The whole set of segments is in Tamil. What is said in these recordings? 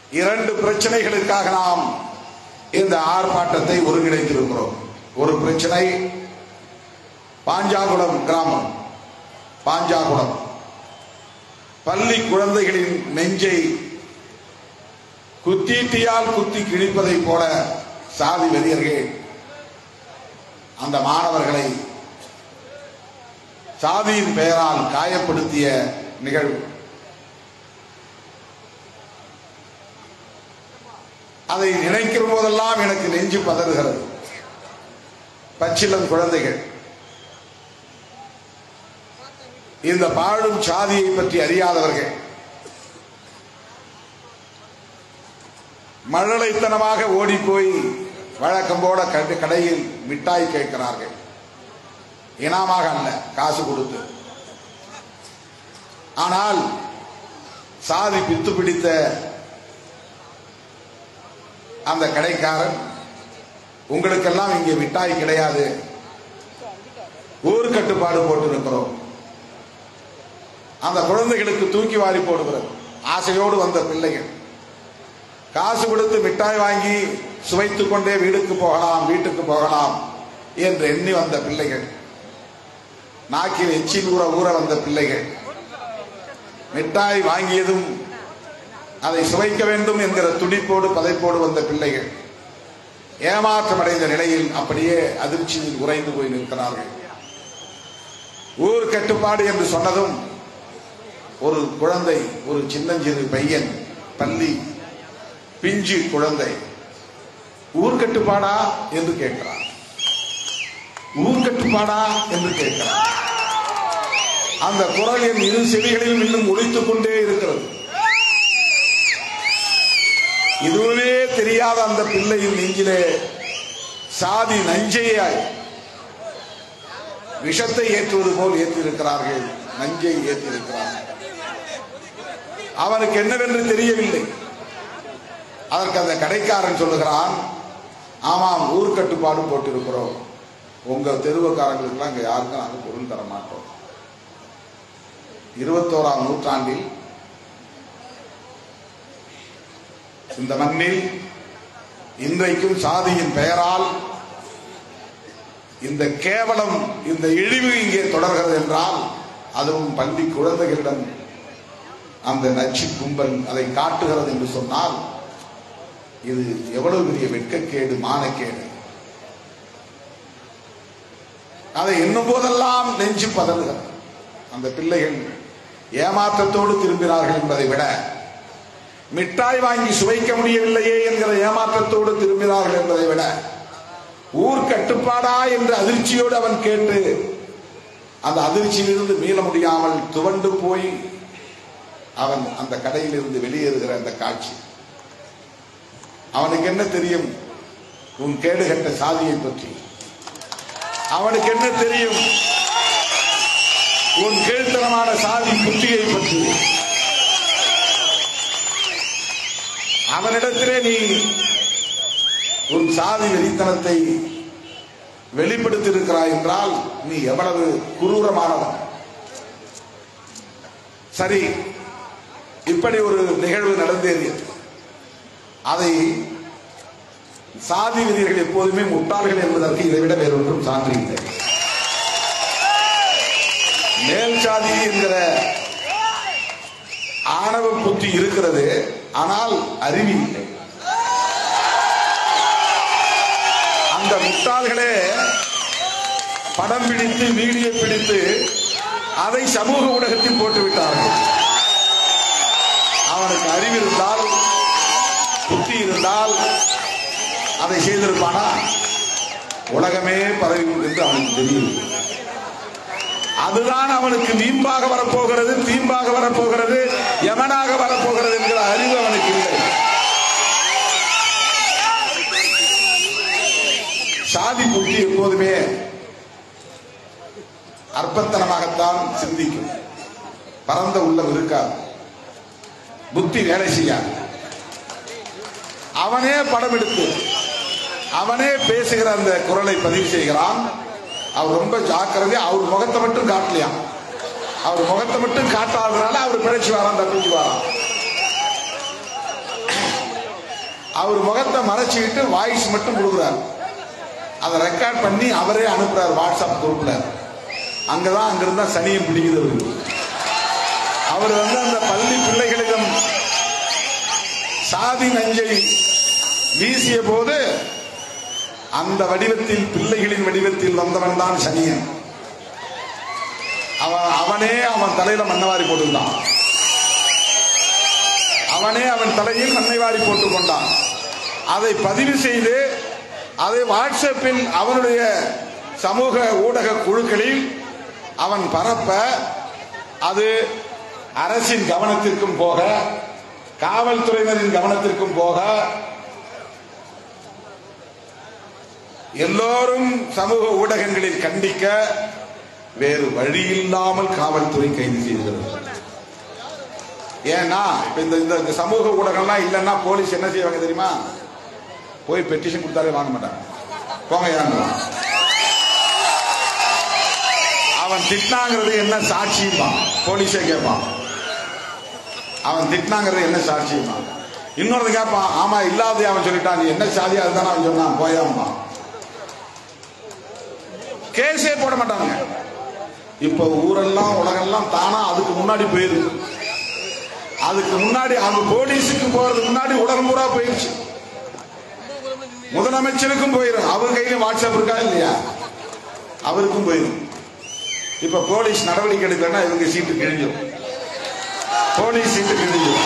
இரண்டு பிரச்சனைகளுக்காக நாம் இந்த ஆர்ப்பாட்டத்தை ஒருங்கிணைத்திருக்கிறோம் ஒரு பிரச்சனை பாஞ்சாகுளம் கிராமம் பாஞ்சாகுளம் பள்ளி குழந்தைகளின் நெஞ்சை குத்தீட்டியால் குத்தி கிழிப்பதை போல சாதி வெறியர்கள் அந்த மாணவர்களை சாதியின் பெயரால் காயப்படுத்திய நிகழ்வு அதை நினைக்கிற போதெல்லாம் எனக்கு நெஞ்சு பதறுகிறது பச்சிலம் குழந்தைகள் இந்த பாழும் சாதியை பற்றி அறியாதவர்கள் மழலைத்தனமாக ஓடி போய் வழக்கம் போல கண்டு கடையில் மிட்டாய் கேட்கிறார்கள் இனாமாக அல்ல காசு கொடுத்து ஆனால் சாதி பித்து பிடித்த அந்த கடைக்காரன் உங்களுக்கெல்லாம் இங்கே மிட்டாய் கிடையாது ஊர் கட்டுப்பாடு போட்டிருக்கிறோம் அந்த குழந்தைகளுக்கு தூக்கி வாரி போடுகிறது ஆசையோடு வந்த பிள்ளைகள் காசு கொடுத்து மிட்டாய் வாங்கி சுவைத்துக் கொண்டே வீடுக்கு போகலாம் வீட்டுக்கு போகலாம் என்று எண்ணி வந்த பிள்ளைகள் நாக்கில் எச்சில் ஊற ஊற வந்த பிள்ளைகள் மிட்டாய் வாங்கியதும் அதை சுவைக்க வேண்டும் என்கிற துடிப்போடு பதைப்போடு வந்த பிள்ளைகள் ஏமாற்றமடைந்த நிலையில் அப்படியே அதிர்ச்சியில் உறைந்து போய் நிற்கிறார்கள் ஊர் கட்டுப்பாடு என்று சொன்னதும் ஒரு குழந்தை ஒரு சின்னஞ்சிறு பையன் பள்ளி பிஞ்சு குழந்தை ஊர் கட்டுப்பாடா என்று கேட்கிறார் ஊர் கட்டுப்பாடா என்று கேட்கிறார் அந்த குரல் என் இரு செவிகளிலும் இன்னும் ஒழித்துக் கொண்டே இருக்கிறது இதுவே தெரியாத அந்த பிள்ளையின் நெஞ்சிலே சாதி நஞ்சையாய் விஷத்தை ஏற்றுவது போல் ஏற்றிருக்கிறார்கள் நஞ்சை ஏற்றிருக்கிறார்கள் அவனுக்கு என்னவென்று தெரியவில்லை அதற்கு அந்த கடைக்காரன் சொல்லுகிறான் ஆமாம் ஊர் கட்டுப்பாடு போட்டிருக்கிறோம் உங்க தெருவுக்காரங்களுக்கெல்லாம் இங்க யாருக்கும் நாங்கள் பொருள் தர மாட்டோம் இருபத்தோராம் நூற்றாண்டில் இந்த மண்ணில் இன்றைக்கும் சாதியின் பெயரால் இந்த கேவலம் இந்த இழிவு இங்கே தொடர்கிறது என்றால் அதுவும் பள்ளி குழந்தைகளிடம் அந்த நச்சு கும்பல் அதை காட்டுகிறது என்று சொன்னால் இது எவ்வளவு பெரிய வெட்கக்கேடு மானக்கேடு அதை எண்ணும் போதெல்லாம் நெஞ்சு பதறுகிறது அந்த பிள்ளைகள் ஏமாற்றத்தோடு திரும்பினார்கள் என்பதை விட மிட்டாய் வாங்கி சுவைக்க முடியவில்லையே என்கிற ஏமாற்றத்தோடு திரும்பினார்கள் என்பதை விட ஊர் கட்டுப்பாடா என்று அதிர்ச்சியோடு அவன் கேட்டு அந்த அதிர்ச்சியிலிருந்து மீள முடியாமல் துவண்டு போய் அவன் அந்த கடையில் இருந்து வெளியேறுகிற அந்த காட்சி அவனுக்கு என்ன தெரியும் உன் கேடுகட்ட சாதியை பற்றி அவனுக்கு என்ன தெரியும் உன் கீழ்த்தனமான சாதி புத்தியை பற்றி அவனிடத்திலே நீ உன் சாதி வெறித்தனத்தை வெளிப்படுத்தியிருக்கிறாய் என்றால் நீ எவ்வளவு குரூரமானவன் சரி இப்படி ஒரு நிகழ்வு நடந்தேறியது அதை சாதி விதிகள் எப்போதுமே முட்டாள்கள் என்பதற்கு இதைவிட வேறொன்றும் சான்று இல்லை மேல் சாதி என்கிற ஆணவ புத்தி இருக்கிறது ஆனால் அறிவு இல்லை அந்த முட்டாள்களே படம் பிடித்து வீடியோ பிடித்து அதை சமூக ஊடகத்தில் போட்டு விட்டார்கள் அவனுக்கு அறிவு இருந்தால் புத்தி இருந்தால் அதை செய்திருப்பானா உலகமே பரவி என்று அவனுக்கு தெரியும் அதுதான் அவனுக்கு வீம்பாக வரப்போகிறது தீம்பாக வரப்போகிறது யமனாக வரப்போகிறது என்கிற அறிவு அவனுக்கு இல்லை சாதி புத்தி எப்போதுமே அற்பத்தனமாகத்தான் சிந்திக்கும் பரந்த உள்ளம் இருக்காது புத்தி வேலை செய்யாது அவனே படம் எடுத்து அவனே பேசுகிற அந்த குரலை பதிவு செய்கிறான் அவர் ரொம்ப ஜாக்கிரதை அவர் முகத்தை மட்டும் காட்டலையாம் அவர் முகத்தை மட்டும் காட்டாததுனால அவர் பிழைச்சு வரான் தப்பிச்சு வரான் அவர் முகத்தை மறைச்சிக்கிட்டு வாய்ஸ் மட்டும் கொடுக்குறாரு அதை ரெக்கார்ட் பண்ணி அவரே அனுப்புறாரு வாட்ஸ்அப் குரூப்ல அங்கதான் அங்கிருந்தா சனியும் பிடிக்குது அவருக்கு அவர் வந்து அந்த பள்ளி பிள்ளைகளிடம் சாதி நஞ்சை வீசிய போது அந்த வடிவத்தில் பிள்ளைகளின் வடிவத்தில் வந்தவன் தான் சனியன் அவன் அவனே அவன் தலையில மண்ணவாரி போட்டுக்கிட்டான் அவனே அவன் தலையில் மண்ணை வாரி போட்டுக் கொண்டான் அதை பதிவு செய்து அதை வாட்ஸ்அப்பில் அவனுடைய சமூக ஊடக குழுக்களில் அவன் பரப்ப அது அரசின் கவனத்திற்கும் போக காவல்துறையினரின் கவனத்திற்கும் போக எல்லோரும் சமூக ஊடகங்களில் கண்டிக்க வேறு வழி இல்லாமல் காவல்துறை கைது செய்கிறது ஏன்னா இப்ப இந்த இந்த சமூக ஊடகம்லாம் இல்லைன்னா போலீஸ் என்ன செய்வாங்க தெரியுமா போய் பெட்டிஷன் கொடுத்தாலே வாங்க மாட்டாங்க போங்க ஏன்னு அவன் திட்டினாங்கிறது என்ன சாட்சியுமா போலீஸே கேட்பான் அவன் திட்டினாங்கிறது என்ன சாட்சியுமா இன்னொரு கேட்பான் ஆமா இல்லாதே அவன் சொல்லிட்டான் நீ என்ன சாதியா அதுதானே அவன் சொன்னான் போயாமா கேஸே போட மாட்டாங்க இப்ப ஊரெல்லாம் உலகெல்லாம் தானா அதுக்கு முன்னாடி போயிருது அதுக்கு முன்னாடி அவங்க போலீஸுக்கு போறதுக்கு முன்னாடி உலகம் பூரா போயிருச்சு முதலமைச்சருக்கும் போயிடும் அவர் கையில வாட்ஸ்அப் இருக்கா இல்லையா அவருக்கும் போயிடும் இப்ப போலீஸ் நடவடிக்கை எடுக்கலன்னா இவங்க சீட்டு கிழிஞ்சிடும் போலீஸ் சீட்டு கிழிஞ்சிடும்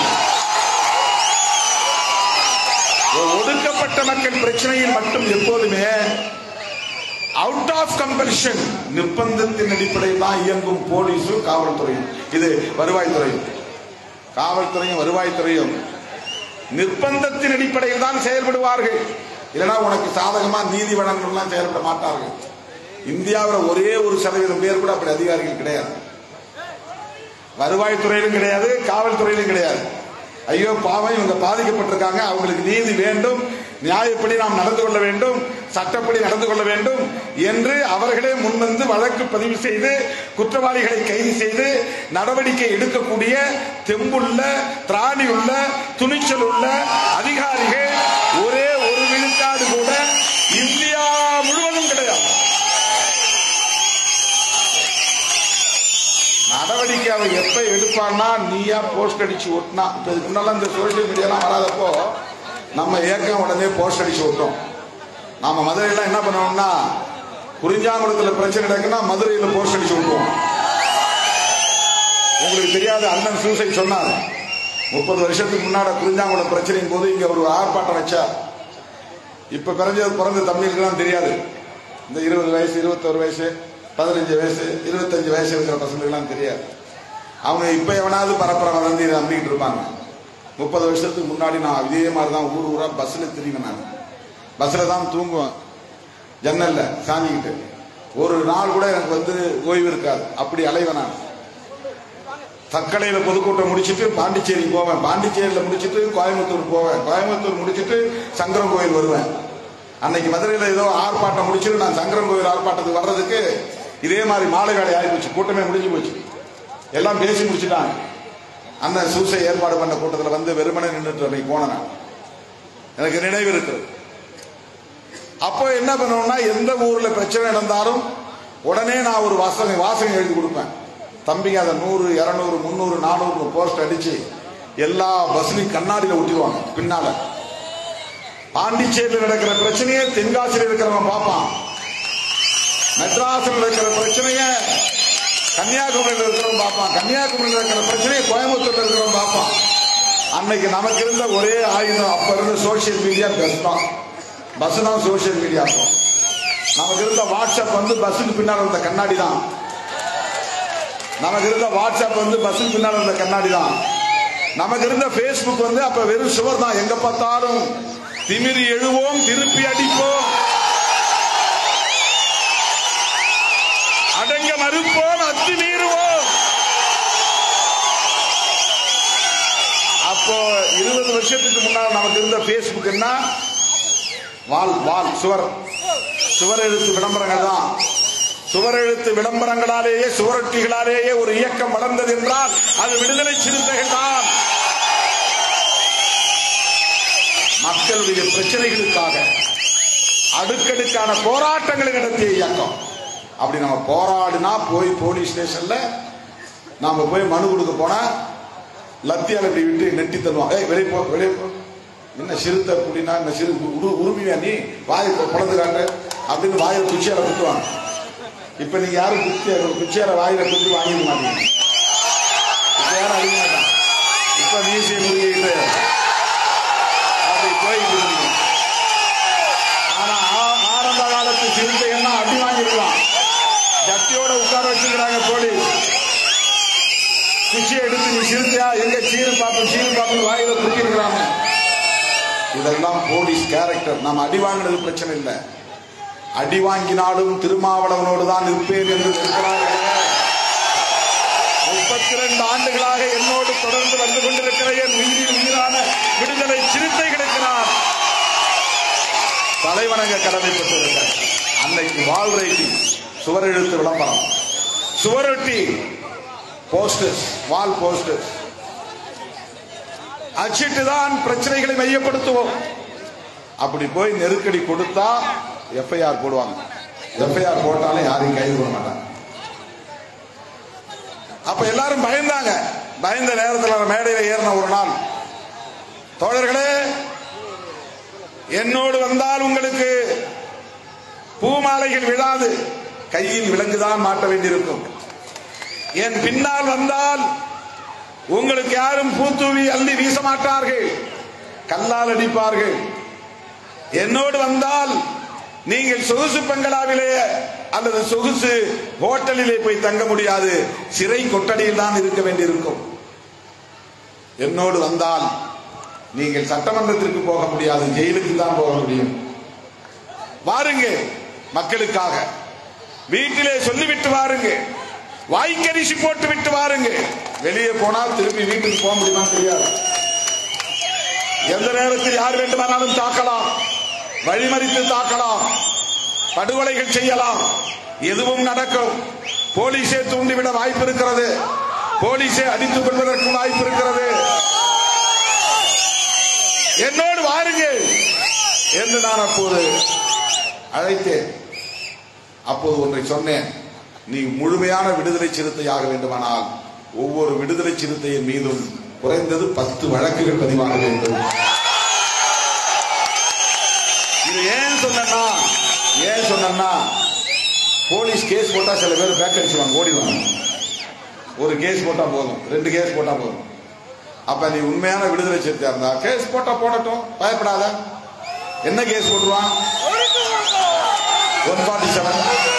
ஒடுக்கப்பட்ட மக்கள் பிரச்சனையில் மட்டும் எப்போதுமே அவுட் ஆஃப் கம்பல்ஷன் நிர்பந்தத்தின் அடிப்படையில் தான் இயங்கும் போலீஸும் காவல்துறையும் இது வருவாய்த்துறையும் காவல்துறையும் வருவாய்த்துறையும் நிர்பந்தத்தின் அடிப்படையில் தான் செயல்படுவார்கள் இல்லைன்னா உனக்கு சாதகமா நீதி வழங்கணும்லாம் செயல்பட மாட்டார்கள் இந்தியாவில் ஒரே ஒரு சதவீதம் பேர் கூட அப்படி அதிகாரிகள் கிடையாது வருவாய்த்துறையிலும் கிடையாது காவல்துறையிலும் கிடையாது ஐயோ பாவம் இவங்க பாதிக்கப்பட்டிருக்காங்க அவங்களுக்கு நீதி வேண்டும் நியாயப்படி நாம் நடந்து கொள்ள வேண்டும் சட்டப்படி நடந்து கொள்ள வேண்டும் என்று அவர்களே முன்வந்து வழக்கு பதிவு செய்து குற்றவாளிகளை கைது செய்து நடவடிக்கை எடுக்கக்கூடிய தெம்புள்ள திராணியுள்ள துணிச்சல் உள்ள அதிகாரிகள் ஒரே ஒரு விழுக்காடு கூட இந்தியா முழுவதும் கிடையாது நடவடிக்கை அவன் எப்ப எடுப்பான்னா நீயா போஸ்ட் அடிச்சு ஒட்டினா இப்ப இதுக்கு முன்னால இந்த சோசியல் மீடியாலாம் வராதப்போ நம்ம ஏக்கம் உடனே போஸ்ட் அடிச்சு விட்டோம் நாம மதுரையில என்ன பண்ணுவோம்னா குறிஞ்சாங்குளத்துல பிரச்சனை நடக்குன்னா மதுரையில போஸ்ட் அடிச்சு விட்டுவோம் உங்களுக்கு தெரியாத அண்ணன் சூசைட் சொன்னார் முப்பது வருஷத்துக்கு முன்னாடி குறிஞ்சாங்குளம் பிரச்சனையின் போது இங்க ஒரு ஆர்ப்பாட்டம் வச்சா இப்ப பிறந்தது பிறந்த தம்பிகளுக்கெல்லாம் தெரியாது இந்த இருபது வயசு இருபத்தொரு வயசு பதினஞ்சு வயசு இருபத்தஞ்சு வயசு இருக்கிற பசங்களுக்கெல்லாம் தெரியாது அவங்க இப்ப எவனாவது பரப்புற வதந்தி நம்பிக்கிட்டு இருப்பாங்க முப்பது வருஷத்துக்கு முன்னாடி நான் இதே மாதிரி தான் ஊர் ஊரா பஸ்ல திரிவேன் நான் பஸ்ல தான் தூங்குவேன் ஜன்னல்ல சாஞ்சிக்கிட்டு ஒரு நாள் கூட எனக்கு வந்து ஓய்வு இருக்காது அப்படி அலைவேன் நான் தக்கலையில பொதுக்கூட்டம் முடிச்சிட்டு பாண்டிச்சேரி போவேன் பாண்டிச்சேரியில முடிச்சிட்டு கோயம்புத்தூர் போவேன் கோயம்புத்தூர் முடிச்சிட்டு சங்கரம் கோயில் வருவேன் அன்னைக்கு மதுரையில ஏதோ ஆர்ப்பாட்டம் முடிச்சிட்டு நான் சங்கரம் கோயில் ஆர்ப்பாட்டத்துக்கு வர்றதுக்கு இதே மாதிரி மாலை வேலை ஆகி போச்சு கூட்டமே முடிஞ்சு போச்சு எல்லாம் பேசி முடிச்சுட்டாங்க அந்த சூசை ஏற்பாடு பண்ண கூட்டத்தில் வந்து வெறுமனே நின்றுட்டு அன்னைக்கு போனேன் நான். எனக்கு நினைவு இருக்கிறது அப்போ என்ன பண்ணுவோம்னா எந்த ஊர்ல பிரச்சனை நடந்தாலும் உடனே நான் ஒரு வாசகம் வாசகம் எழுதி கொடுப்பேன் தம்பிங்க அதை நூறு இருநூறு முந்நூறு நானூறு போஸ்ட் அடிச்சு எல்லா பஸ்லையும் கண்ணாடியில ஒட்டிடுவாங்க பின்னால பாண்டிச்சேரியில் நடக்கிற பிரச்சனையை தென்காசியில் இருக்கிறவன் பார்ப்பான் மெட்ராஸில் இருக்கிற பிரச்சனைய கன்னியாகுமரியில் இருக்கிறவன் பார்ப்பான் கன்னியாகுமரியில் இருக்கிற பிரச்சனையை கோயம்புத்தூர்ல இருக்கிறவன் பார்ப்பான் அன்னைக்கு நமக்கு இருந்த ஒரே ஆயுதம் அப்ப இருந்த சோசியல் மீடியா பஸ் தான் பஸ் தான் சோசியல் மீடியா அப்போ நமக்கு இருந்த வாட்ஸ்அப் வந்து பஸ்ஸுக்கு பின்னால் இருந்த கண்ணாடி தான் நமக்கு இருந்த வாட்ஸ்அப் வந்து பஸ்ஸுக்கு பின்னால் இருந்த கண்ணாடி தான் நமக்கு இருந்த பேஸ்புக் வந்து அப்ப வெறும் சுவர் தான் எங்க பார்த்தாலும் திமிரி எழுவோம் திருப்பி அடிப்போம் அடங்க மறுப்போம் அத்துமீறுவோம் அப்போ இருபது வருஷத்துக்கு முன்னால் நமக்கு இருந்த பேஸ்புக் என்ன வால் வால் சுவர் சுவர் எழுத்து விளம்பரங்கள் தான் சுவர் எழுத்து விளம்பரங்களாலேயே சுவரொட்டிகளாலேயே ஒரு இயக்கம் வளர்ந்தது என்றால் அது விடுதலை சிறுத்தைகள் தான் மக்களுடைய பிரச்சனைகளுக்காக அடுக்கடுக்கான போராட்டங்களை நடத்திய இயக்கம் அப்படி நம்ம போராடினா போய் போலீஸ் ஸ்டேஷன்ல நாம போய் மனு கொடுக்க போனா லத்தியால இப்படி விட்டு நெட்டி தருவான் ஏய் வெளியே போ வெளியே போ என்ன சிறுத்தை அப்படின்னா இந்த சிறு உரு- உருமியா நீ வாயை குழந்தைக்காங்க அப்படின்னு வாயில குச்சியால குத்துவாங்க இப்ப நீங்க யாரும் குச்சி குச்சியால வாயில குத்தி வாங்கிக்க மாட்டீங்க இப்ப யாரும் அழிக்க மாட்டாங்க இப்ப மீசை முருகிட்டு அப்படி போயிட்டு இருக்கீங்க ஆனா ஆ- ஆரம்ப காலத்து சிறுத்தை என்ன அடி வாங்கிருக்கலாம் ஜட்டியோட உட்கார வச்சிருக்கிறாங்க போலீஸ் குச்சியை எடுத்து நீ சிறுத்தையா எங்க சீரு பாப்போம் சீரு பாப்போம் வாயில குத்திருக்கிறாங்க இதெல்லாம் போலீஸ் கேரக்டர் நாம் அடி வாங்கினது பிரச்சனை இல்லை அடி வாங்கினாலும் திருமாவளவனோடு தான் இருப்பேன் என்று இருக்கிறார்கள் முப்பத்தி ரெண்டு ஆண்டுகளாக என்னோடு தொடர்ந்து வந்து கொண்டிருக்கிற என் உயிரில் உயிரான விடுதலை சிறுத்தை கிடைக்கிறார் தலைவணங்க கடமைப்பட்டிருக்க அன்னைக்கு வால் ரைட்டிங் சுவரெழுத்து விளம்பரம் சுவரொட்டி போஸ்டர்ஸ் வால் போஸ்டர்ஸ் அச்சிட்டு தான் பிரச்சனைகளை மையப்படுத்துவோம் அப்படி போய் நெருக்கடி கொடுத்தா எஃப்ஐஆர் போடுவாங்க எஃப்ஐஆர் போட்டாலும் யாரையும் கைது பண்ண மாட்டாங்க அப்ப எல்லாரும் பயந்தாங்க பயந்த நேரத்தில் மேடையில் ஏறின ஒரு நாள் தோழர்களே என்னோடு வந்தால் உங்களுக்கு பூமாலைகள் விழாது கையில் விலங்குதான் மாட்ட வேண்டியிருக்கும் என் பின்னால் வந்தால் உங்களுக்கு யாரும் பூத்தூவி அள்ளி வீச மாட்டார்கள் கல்லால் அடிப்பார்கள் என்னோடு வந்தால் நீங்கள் சொகுசு பங்களாவிலே அல்லது சொகுசு ஹோட்டலிலே போய் தங்க முடியாது சிறை கொட்டடியில் தான் இருக்க வேண்டியிருக்கும் என்னோடு வந்தால் நீங்கள் சட்டமன்றத்திற்கு போக முடியாது ஜெயிலுக்கு தான் போக முடியும் வாருங்க மக்களுக்காக வீட்டிலே சொல்லிவிட்டு வாருங்க வாய்க்கரிசி போட்டு விட்டு வாருங்க வெளியே போனால் திருப்பி வீட்டுக்கு போக முடியுமா தெரியாது எந்த நேரத்தில் யார் வேண்டுமானாலும் தாக்கலாம் வழிமறித்து தாக்கலாம் படுகொலைகள் செய்யலாம் எதுவும் நடக்கும் போலீஸே தூண்டிவிட வாய்ப்பு இருக்கிறது போலீஸே அடித்துக் கொள்வதற்கு வாய்ப்பு இருக்கிறது என்னோடு வாருங்கள் என்று நான் அப்போது அழைத்தேன் அப்போது ஒன்றை சொன்னேன் நீ முழுமையான விடுதலை சிறுத்தையாக வேண்டுமானால் ஒவ்வொரு விடுதலை சிறுத்தையின் மீதும் குறைந்தது பத்து வழக்குகள் பதிவாக வேண்டும் இது ஏன் சொன்னா ஏன் சொன்னா போலீஸ் கேஸ் போட்டா சில பேர் பேக் அடிச்சுவாங்க ஓடிடுவாங்க ஒரு கேஸ் போட்டா போதும் ரெண்டு கேஸ் போட்டா போதும் அப்ப நீ உண்மையான விடுதலை சிறுத்தையா இருந்தா கேஸ் போட்டா போடட்டும் பயப்படாத என்ன கேஸ் போட்டுருவான் one forty seven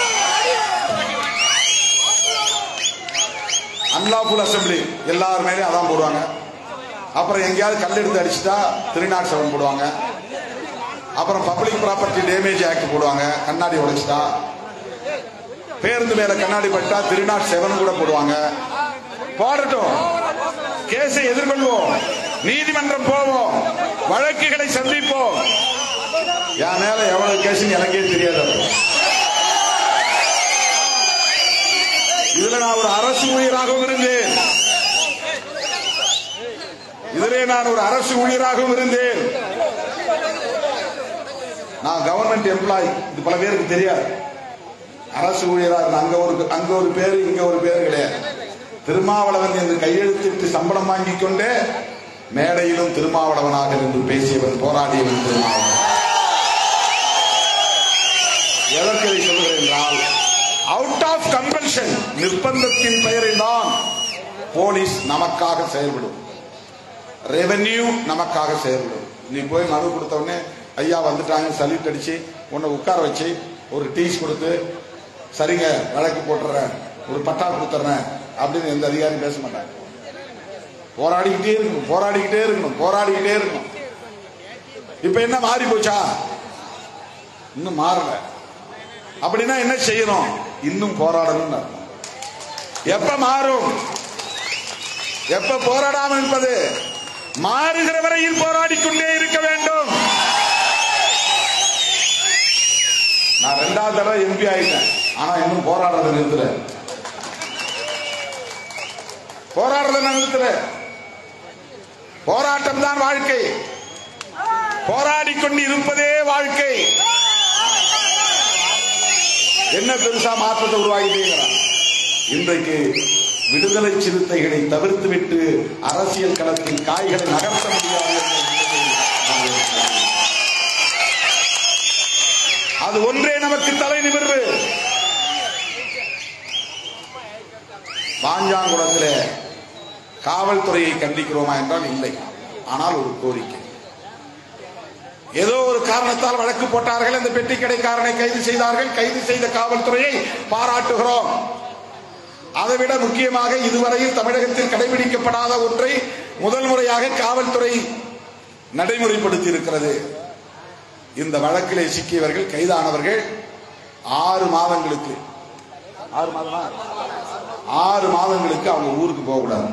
unlawful assembly எல்லார் மேலேயும் அதான் போடுவாங்க அப்புறம் எங்கேயாவது கல் எடுத்து அடிச்சுட்டா த்ரீ நாட் செவன் போடுவாங்க அப்புறம் பப்ளிக் ப்ராப்பர்ட்டி டேமேஜ் ஆக்ட் போடுவாங்க கண்ணாடி உடைச்சிட்டா பேருந்து மேல கண்ணாடி பட்டா த்ரீ நாட் செவன் கூட போடுவாங்க போடட்டும் கேஸை எதிர்கொள்வோம் நீதிமன்றம் போவோம் வழக்குகளை சந்திப்போம் என் மேல எவ்வளவு கேஸ் எனக்கே தெரியாது இதுல நான் ஒரு அரசு ஊழியராகவும் இருந்தேன் இதிலே நான் ஒரு அரசு ஊழியராகவும் இருந்தேன் நான் கவர்மெண்ட் எம்ப்ளாய் இது பல பேருக்கு தெரியாது அரசு ஊழியராக இருந்த அங்க ஒரு அங்க ஒரு பேரு இங்க ஒரு பேரு கிடையாது திருமாவளவன் என்று கையெழுத்திட்டு சம்பளம் வாங்கிக் கொண்டே மேடையிலும் திருமாவளவனாக நின்று பேசியவன் போராடியவன் திருமாவளவன் எதற்கு இதை சொல்கிறேன் என்றால் அவுட் ஆஃப் கம்பல்ஷன் நிர்பந்தத்தின் பெயரில் தான் போலீஸ் நமக்காக செயல்படும் ரெவென்யூ நமக்காக செயல்படும் நீ போய் மனு கொடுத்த உடனே ஐயா வந்துட்டாங்க சல்யூட் அடிச்சு உன்னை உட்கார வச்சு ஒரு டீஸ் கொடுத்து சரிங்க வழக்கு போட்டுறேன் ஒரு பட்டா கொடுத்துறேன் அப்படின்னு எந்த அதிகாரியும் பேச மாட்டாங்க போராடிக்கிட்டே இருக்கணும் போராடிக்கிட்டே இருக்கணும் போராடிக்கிட்டே இருக்கணும் இப்ப என்ன மாறி போச்சா இன்னும் மாறல அப்படின்னா என்ன செய்யணும் இன்னும் போராடணும்னு அர்த்தம் எப்ப மாறும் எப்ப போராடாமல் இருப்பது மாறுகிற வரையில் போராடிக் கொண்டே இருக்க வேண்டும் நான் ரெண்டாவது தடவை எம்பி ஆயிட்டேன் ஆனா இன்னும் போராடுறத நிறுத்தல போராடுறத நான் நிறுத்தல போராட்டம் தான் வாழ்க்கை போராடி கொண்டு இருப்பதே வாழ்க்கை என்ன பெருசா மாற்றத்தை உருவாகிட்டேங்கிறான் இன்றைக்கு விடுதலை சிறுத்தைகளை தவிர்த்துவிட்டு அரசியல் களத்தில் காய்களை நகர்த்த முடியாது என்ற நிலையை நாம் இருக்கிறோம். அது ஒன்றே நமக்கு தலை நிமிர்வு பாஞ்சாங்குளத்திலே காவல்துறையை கண்டிக்கிறோமா என்றால் இல்லை ஆனால் ஒரு கோரிக்கை ஏதோ ஒரு காரணத்தால் வழக்கு போட்டார்கள் அந்த பெட்டி கடைக்காரனை கைது செய்தார்கள் கைது செய்த காவல்துறையை பாராட்டுகிறோம் அதைவிட முக்கியமாக இதுவரையில் தமிழகத்தில் கடைபிடிக்கப்படாத ஒன்றை முதல் முறையாக காவல்துறை நடைமுறைப்படுத்தி இருக்கிறது இந்த வழக்கிலே சிக்கியவர்கள் கைதானவர்கள் ஆறு மாதங்களுக்கு ஆறு மாதமா ஆறு மாதங்களுக்கு அவங்க ஊருக்கு போகக்கூடாது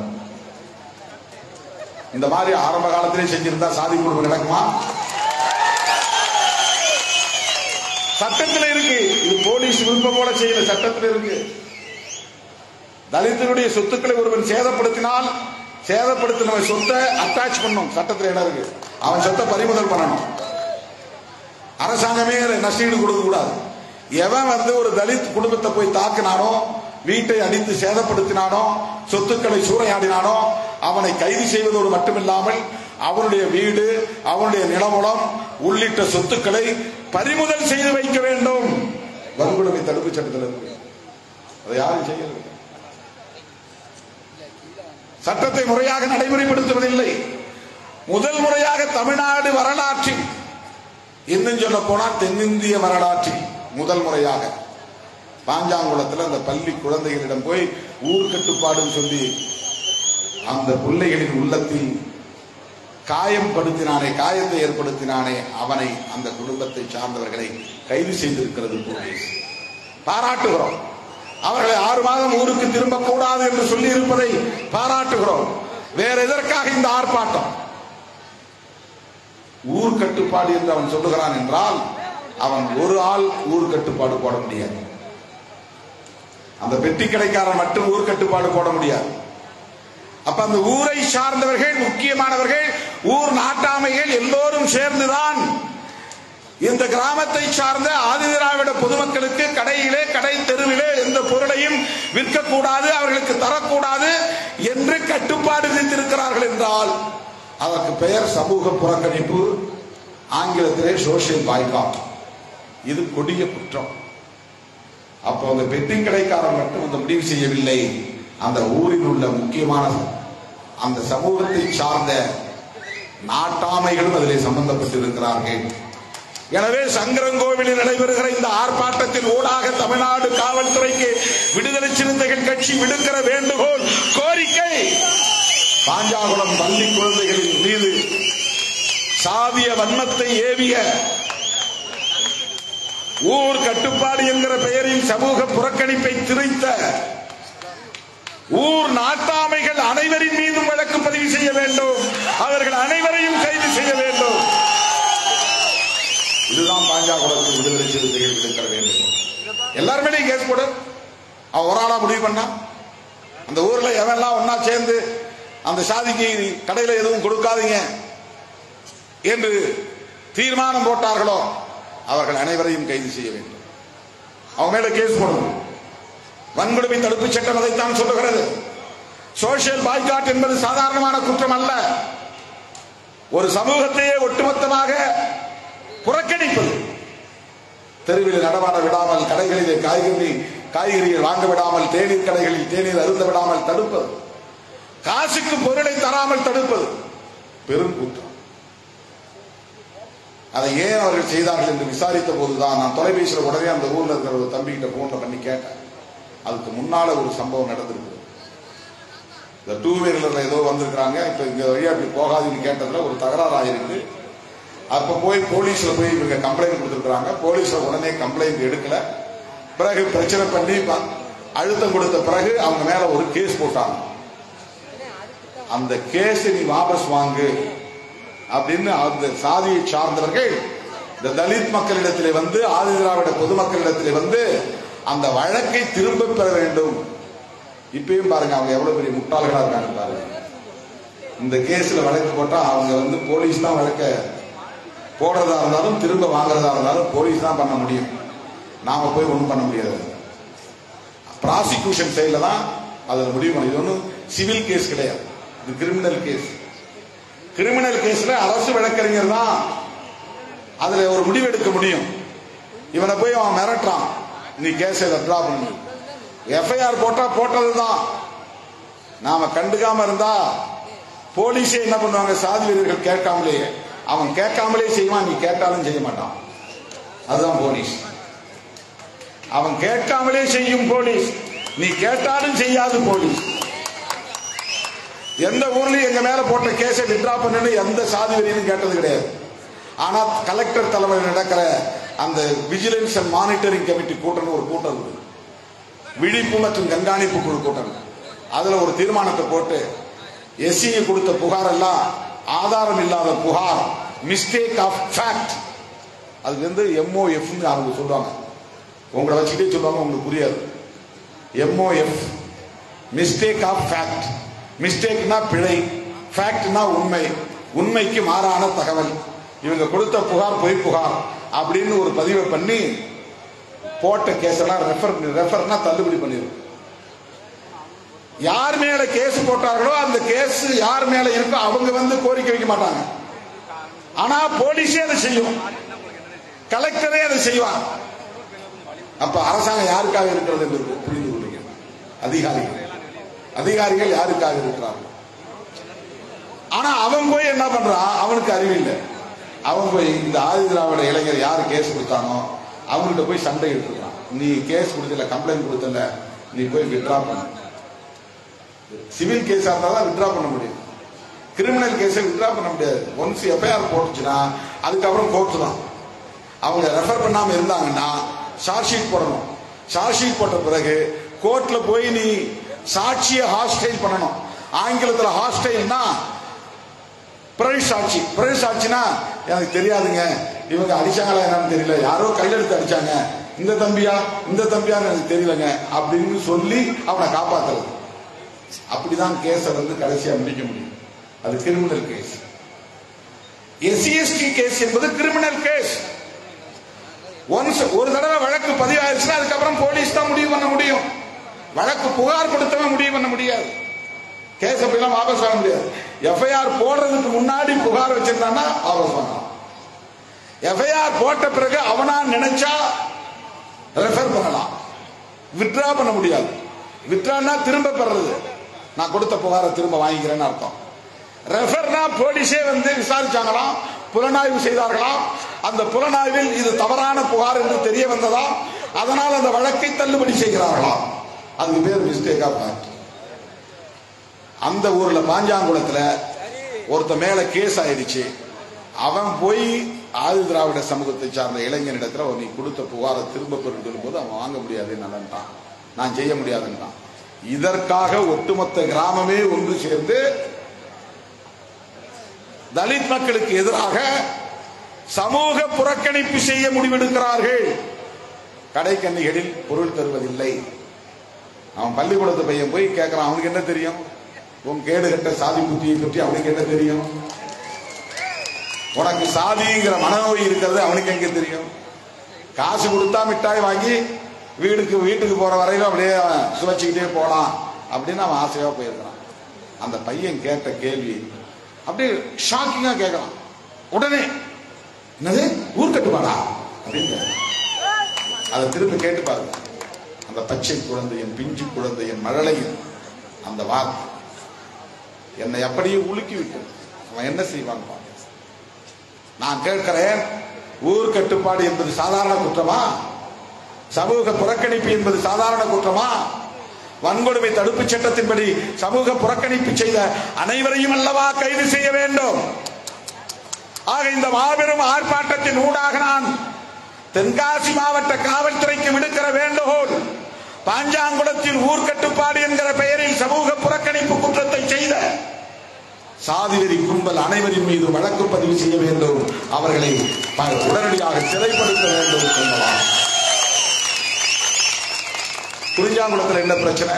இந்த மாதிரி ஆரம்ப காலத்திலே செஞ்சிருந்தா சாதி குடும்பம் நடக்குமா சட்டத்தில் இருக்கு இது போலீஸ் விருப்பம் போல செய்யல சட்டத்தில் இருக்கு தலிதனுடைய சொத்துக்களை ஒருவன் சேதப்படுத்தினால் சேதப்படுத்தினவன் சொத்தை அட்டாச் பண்ணும் சட்டத்தில் இடம் இருக்கு அவன் சொத்தை பறிமுதல் பண்ணணும் அரசாங்கமே நஷ்டீடு கொடுக்க கூடாது எவன் வந்து ஒரு தலித் குடும்பத்தை போய் தாக்கினானோ வீட்டை அடித்து சேதப்படுத்தினானோ சொத்துக்களை சூறையாடினானோ அவனை கைது செய்வதோடு மட்டுமில்லாமல் அவனுடைய வீடு அவனுடைய நிலமுலம் உள்ளிட்ட சொத்துக்களை பறிமுதல் செய்து வைக்க வேண்டும் வன்கொடுமை தடுப்பு சட்டத்தில் இருக்கு அதை யாரும் செய்யவில்லை சட்டத்தை முறையாக நடைமுறைப்படுத்துவதில்லை முதல் முறையாக தமிழ்நாடு வரலாற்றில் இன்னும் சொல்ல போனால் தென்னிந்திய வரலாற்றில் முதல் முறையாக பாஞ்சாங்குளத்தில் அந்த பள்ளி குழந்தைகளிடம் போய் ஊர் கட்டுப்பாடுன்னு சொல்லி அந்த பிள்ளைகளின் உள்ளத்தில் காயம் படுத்தினானே காயத்தை ஏற்படுத்தினானே அவனை அந்த குடும்பத்தை சார்ந்தவர்களை கைது செய்திருக்கிறது போலீஸ் பாராட்டுகிறோம் அவர்களை ஆறு மாதம் ஊருக்கு திரும்ப கூடாது என்று சொல்லி இருப்பதை பாராட்டுகிறோம் வேற எதற்காக இந்த ஆர்ப்பாட்டம் ஊர் கட்டுப்பாடு என்று அவன் சொல்லுகிறான் என்றால் அவன் ஒரு ஆள் ஊர் கட்டுப்பாடு போட முடியாது அந்த பெட்டி கடைக்காரன் மட்டும் ஊர் கட்டுப்பாடு போட முடியாது அப்ப அந்த ஊரை சார்ந்தவர்கள் முக்கியமானவர்கள் ஊர் நாட்டாமைகள் எல்லோரும் சேர்ந்துதான் இந்த கிராமத்தை சார்ந்த ஆதிதிராவிட பொதுமக்களுக்கு கடையிலே கடை தெருவிலே எந்த பொருளையும் விற்கக்கூடாது அவர்களுக்கு தரக்கூடாது என்று கட்டுப்பாடு விதித்திருக்கிறார்கள் என்றால் அதற்கு பெயர் சமூக புறக்கணிப்பு ஆங்கிலத்திலே சோசியல் பாய்காட் இது கொடிய குற்றம் அப்போ அந்த பெட்டிங் கடைக்காரன் மட்டும் அந்த முடிவு செய்யவில்லை அந்த ஊரில் உள்ள முக்கியமான அந்த சமூகத்தை சார்ந்த நாட்டாமைகளும் அதிலே சம்பந்தப்பட்டிருக்கிறார்கள் எனவே சங்கரங்கோவிலில் நடைபெறுகிற இந்த ஆர்ப்பாட்டத்தின் ஊடாக தமிழ்நாடு காவல்துறைக்கு விடுதலை சிறுத்தைகள் கட்சி விடுக்கிற வேண்டுகோள் கோரிக்கை பாஞ்சாகுளம் பள்ளி குழந்தைகளின் மீது சாதிய வன்மத்தை ஏவிய ஊர் கட்டுப்பாடு என்கிற பெயரில் சமூக புறக்கணிப்பை திரைத்த ஊர் நாட்டாமைகள் அனைவரின் மீதும் வழக்கு பதிவு செய்ய வேண்டும் அவர்கள் அனைவரையும் கைது செய்ய வேண்டும் இதுதான் பாஞ்சாகுளத்தில் விடுதலை சிறுத்தைகள் விடுக்கிற வேண்டும் எல்லாருமே நீ கேஸ் போடு அவன் ஒரு ஆளா முடிவு பண்ணா அந்த ஊர்ல எவன்லாம் ஒன்னா சேர்ந்து அந்த சாதிக்கு கடையில எதுவும் கொடுக்காதீங்க என்று தீர்மானம் போட்டார்களோ அவர்கள் அனைவரையும் கைது செய்ய வேண்டும் அவங்க மேல கேஸ் போடணும் வன்கொடுமை தடுப்பு சட்டம் அதைத்தான் சொல்லுகிறது சோசியல் பாய்காட் என்பது சாதாரணமான குற்றம் அல்ல ஒரு சமூகத்தையே ஒட்டுமொத்தமாக புறக்கணிப்பது தெருவில் நடமாட விடாமல் கடைகளிலே காய்கறி காய்கறிகள் வாங்க விடாமல் தேநீர் கடைகளில் தேநீர் அருந்த விடாமல் தடுப்பது காசுக்கு பொருளை தராமல் தடுப்பது பெரும் குற்றம் அதை ஏன் அவர்கள் செய்தார்கள் என்று விசாரித்த போதுதான் நான் தொலைபேசியில் உடனே அந்த ஊர்ல இருக்கிற ஒரு தம்பி கிட்ட போன்ல பண்ணி கேட்டேன் அதுக்கு முன்னால ஒரு சம்பவம் நடந்திருக்கு இந்த டூ வீலர்ல ஏதோ வந்திருக்கிறாங்க இப்ப இங்க வழியா அப்படி போகாதுன்னு கேட்டதுல ஒரு தகராறு ஆயிருக்கு அப்ப போய் போலீஸ்ல போய் இவங்க கம்ப்ளைண்ட் கொடுத்திருக்காங்க போலீஸ்ல உடனே கம்ப்ளைண்ட் எடுக்கல பிறகு பிரச்சனை பண்ணி ப- அழுத்தம் கொடுத்த பிறகு அவங்க மேல ஒரு கேஸ் போட்டாங்க அந்த கேஸ் நீ வாபஸ் வாங்கு அப்படின்னு அந்த சாதியை சார்ந்தவர்கள் இந்த தலித் மக்களிடத்திலே வந்து ஆதி திராவிட பொதுமக்களிடத்திலே வந்து அந்த வழக்கை திரும்ப பெற வேண்டும் இப்பயும் பாருங்க அவங்க எவ்வளவு பெரிய முட்டாள்களா இருக்காங்க பாருங்க இந்த கேஸ்ல வழக்கு போட்டா அவங்க வந்து போலீஸ் தான் வழக்க போடுறதா இருந்தாலும் திரும்ப வாங்குறதா இருந்தாலும் போலீஸ் தான் பண்ண முடியும் நாம போய் ஒன்றும் பண்ண முடியாது ப்ராசிக்யூஷன் சைடில் தான் அதில் முடிவு பண்ணி இது ஒன்றும் சிவில் கேஸ் கிடையாது இது கிரிமினல் கேஸ் கிரிமினல் கேஸ்ல அரசு வழக்கறிஞர் தான் அதுல ஒரு முடிவு எடுக்க முடியும் இவனை போய் அவன் மிரட்டுறான் நீ கேஸை வித்ரா பண்ணு எஃப்ஐஆர் போட்டா போட்டதுதான் நாம கண்டுக்காம இருந்தா போலீஸே என்ன பண்ணுவாங்க சாதி வீரர்கள் கேட்காமலேயே அவன் கேட்காமலே செய்வான் நீ கேட்டாலும் செய்ய மாட்டான் அதுதான் போலீஸ் அவன் கேட்காமலே செய்யும் போலீஸ் நீ கேட்டாலும் செய்யாது போலீஸ் எந்த ஊர்லயும் எங்க மேல போட்ட கேஸை வித்ரா பண்ணுன்னு எந்த சாதி வெறியும் கேட்டது கிடையாது ஆனா கலெக்டர் தலைமையில் நடக்கிற அந்த விஜிலன்ஸ் அண்ட் மானிட்டரிங் கமிட்டி கூட்டம் ஒரு கூட்டம் இருக்கு விழிப்பு மற்றும் கண்காணிப்பு குழு கூட்டம் அதுல ஒரு தீர்மானத்தை போட்டு எஸ்சி கொடுத்த புகார் எல்லாம் ஆதாரம் இல்லாத புகார் மிஸ்டேக் ஆஃப் ஃபேக்ட் அதுக்கு வந்து எம்ஓஎஃப் அவங்க சொல்லுவாங்க உங்களை வச்சுக்கிட்டே சொல்லுவாங்க உங்களுக்கு புரியாது எம்ஓஎஃப் மிஸ்டேக் ஆஃப் ஃபேக்ட் மிஸ்டேக்னா பிழை ஃபேக்ட்னா உண்மை உண்மைக்கு மாறான தகவல் இவங்க கொடுத்த புகார் பொய் புகார் அப்படின்னு ஒரு பதிவை பண்ணி போட்ட கேஸ் எல்லாம் ரெஃபர் ரெஃபர்னா தள்ளுபடி பண்ணிடும் யார் மேல கேஸ் போட்டார்களோ அந்த கேஸ் யார் மேல இருக்கோ அவங்க வந்து கோரிக்கை வைக்க மாட்டாங்க ஆனா போலீஸே அதை செய்யும் கலெக்டரே அதை செய்வான் அப்ப அரசாங்கம் யாருக்காக இருக்கிறது என்று புரிந்து கொள்ளுங்க அதிகாரிகள் அதிகாரிகள் யாருக்காக இருக்கிறார்கள் ஆனா அவன் போய் என்ன பண்றான் அவனுக்கு அறிவு இல்லை அவன் போய் இந்த ஆதி திராவிட இளைஞர் யாரு கேஸ் கொடுத்தானோ அவங்கள்ட்ட போய் சண்டை எடுத்துக்கிறான் நீ கேஸ் கொடுத்தல கம்ப்ளைண்ட் கொடுத்தல நீ போய் வித்ரா பண்ணு சிவில் கேஸா இருந்தா தான் வித்ரா பண்ண முடியும் கிரிமினல் கேஸை வித்ரா பண்ண முடியாது ஒன்ஸ் எஃப்ஐஆர் போட்டுச்சுன்னா அதுக்கப்புறம் கோர்ட்டு தான் அவங்க ரெஃபர் பண்ணாம இருந்தாங்கன்னா சார்ஜ் ஷீட் போடணும் சார்ஜ் ஷீட் போட்ட பிறகு கோர்ட்ல போய் நீ சாட்சியை ஹாஸ்டைல் பண்ணணும் ஆங்கிலத்தில் ஹாஸ்டைல்னா பிறகு சாட்சி பிறகு சாட்சினா எனக்கு தெரியாதுங்க இவங்க அடிச்சாங்களா என்னன்னு தெரியல யாரோ கையெழுத்து அடிச்சாங்க இந்த தம்பியா இந்த தம்பியான்னு எனக்கு தெரியலங்க அப்படின்னு சொல்லி அவனை காப்பாத்துறது அப்படிதான் கேஸை வந்து கடைசியா முடிக்க முடியும் அது கிரிமினல் கேஸ் எஸ்சிஎஸ்டி கேஸ் என்பது கிரிமினல் கேஸ் ஒன்ஸ் ஒரு தடவை வழக்கு பதிவாயிருச்சுன்னா அதுக்கப்புறம் போலீஸ் தான் முடிவு பண்ண முடியும் வழக்கு புகார் கொடுத்தவன் முடிவு பண்ண முடியாது கேஸ் அப்படிலாம் வாபஸ் வாங்க முடியாது எஃப்ஐஆர் போடுறதுக்கு முன்னாடி புகார் வச்சிருந்தான்னா வாபஸ் வாங்கலாம் எஃப்ஐஆர் போட்ட பிறகு அவனா நினைச்சா ரெஃபர் பண்ணலாம் வித்ரா பண்ண முடியாது வித்ரானா திரும்ப பெறது நான் கொடுத்த புகாரை திரும்ப வாங்கிக்கிறேன்னு அர்த்தம் ரெஃபர்னா போலீஸே வந்து விசாரிச்சாங்களாம் புலனாய்வு செய்தார்களாம் அந்த புலனாய்வில் இது தவறான புகார் என்று தெரிய வந்ததா அதனால் அந்த வழக்கை தள்ளுபடி செய்கிறார்களாம் அதுக்கு பேர் மிஸ்டேக் ஆஃப் ஃபேக்ட் அந்த ஊர்ல பாஞ்சாங்குளத்துல ஒருத்த மேல கேஸ் ஆயிடுச்சு அவன் போய் ஆதி திராவிட சமூகத்தை சார்ந்த இளைஞனிடத்துல நீ கொடுத்த புகாரை திரும்ப பெறும் போது அவன் வாங்க முடியாது நல்லன்ட்டான் நான் செய்ய முடியாதுன்ட்டான் இதற்காக ஒட்டுமொத்த கிராமமே ஒன்று சேர்ந்து தலித் மக்களுக்கு எதிராக சமூக புறக்கணிப்பு செய்ய முடிவெடுக்கிறார்கள் கடைக்கண்ணிகளில் பொருள் தருவதில்லை அவன் பள்ளிக்கூடத்து பையன் போய் கேட்கறான் அவனுக்கு என்ன தெரியும் உன் கேடு கட்ட சாதி புத்தியை பற்றி அவனுக்கு என்ன தெரியும் உனக்கு சாதிங்கிற மனநோய் இருக்கிறது அவனுக்கு எங்க தெரியும் காசு கொடுத்தா மிட்டாய் வாங்கி வீடுக்கு வீட்டுக்கு போற வரையிலும் அப்படியே அவன் சுவைச்சுக்கிட்டே போலாம் அப்படின்னு அவன் ஆசையா போயிருக்கிறான் அந்த பையன் கேட்ட கேள்வி அப்படியே ஷாக்கிங்கா கேட்கறான் உடனே என்னது ஊர் கட்டுப்பாடா அப்படின்னு கேட்கறான். அதை திரும்ப கேட்டு பாருங்க அந்த பச்சை குழந்தை என் பிஞ்சு குழந்தை என் மழலையின் அந்த வார்த்தை என்னை அப்படியே உலுக்கி விட்டது அவன் என்ன செய்வான் பாரு. நான் கேட்கிறேன் ஊர் கட்டுப்பாடு என்பது சாதாரண குற்றமா சமூக புறக்கணிப்பு என்பது சாதாரண குற்றமா வன்கொடுமை தடுப்பு சட்டத்தின்படி சமூக புறக்கணிப்பு செய்த அனைவரையும் அல்லவா கைது செய்ய வேண்டும் ஆக இந்த மாபெரும் ஆர்ப்பாட்டத்தின் ஊடாக நான் தென்காசி மாவட்ட காவல்துறைக்கு விடுக்கிற வேண்டுகோள் பாஞ்சாங்குளத்தில் ஊர் கட்டுப்பாடு என்கிற பெயரில் சமூக புறக்கணிப்பு குற்றத்தை செய்த சாதிவெறி கும்பல் அனைவரின் மீது வழக்கு பதிவு செய்ய வேண்டும் அவர்களை ப- உடனடியாக சிறைப்படுத்த வேண்டும் சொல்லலாம் குறிஞ்சாங்குளத்தில் என்ன பிரச்சனை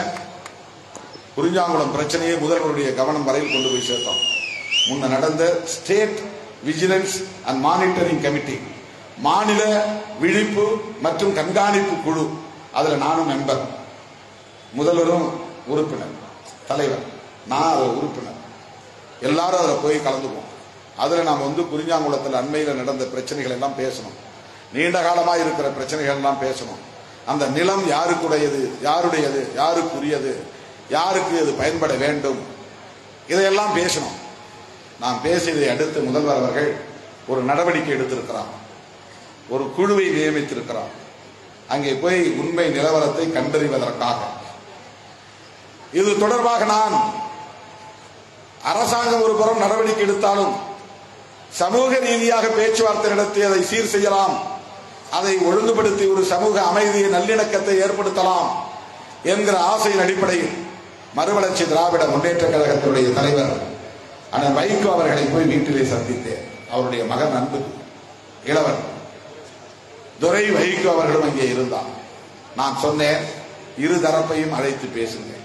குறிஞ்சாங்குளம் பிரச்சனையை முதல்வருடைய கவனம் வரையில் கொண்டு போய் சேர்த்தோம் முன்ன நடந்த state vigilance and monitoring committee மாநில விழிப்பு மற்றும் கண்காணிப்பு குழு அதுல நானும் மெம்பர் முதல்வரும் உறுப்பினர் தலைவர் நான் அதில் உறுப்பினர் எல்லாரும் அதில் போய் கலந்துக்குவோம் அதில் நாம் வந்து குறிஞ்சாங்குளத்தில் அண்மையில் நடந்த பிரச்சனைகள் எல்லாம் பேசணும் நீண்ட காலமாக இருக்கிற பிரச்சனைகள் எல்லாம் பேசணும் அந்த நிலம் யாருக்குடையது யாருடையது யாருக்குரியது யாருக்கு இது பயன்பட வேண்டும் இதையெல்லாம் பேசணும் நாம் பேசியதை அடுத்து முதல்வர் அவர்கள் ஒரு நடவடிக்கை எடுத்திருக்கிறார் ஒரு குழுவை நியமித்திருக்கிறார் அங்கே போய் உண்மை நிலவரத்தை கண்டறிவதற்காக இது தொடர்பாக நான் அரசாங்கம் ஒரு புறம் நடவடிக்கை எடுத்தாலும் சமூக ரீதியாக பேச்சுவார்த்தை நடத்தி அதை சீர் செய்யலாம் அதை ஒழுங்குபடுத்தி ஒரு சமூக அமைதியை நல்லிணக்கத்தை ஏற்படுத்தலாம் என்கிற ஆசையின் அடிப்படையில் மறுவளர்ச்சி திராவிட முன்னேற்ற கழகத்தினுடைய தலைவர் அண்ணன் வைகோ அவர்களை போய் வீட்டிலே சந்தித்தேன் அவருடைய மகன் அன்பு இளவன் துரை வைகோ அவர்களும் அங்கே இருந்தார் நான் சொன்னேன் இரு தரப்பையும் அழைத்து பேசுங்கள்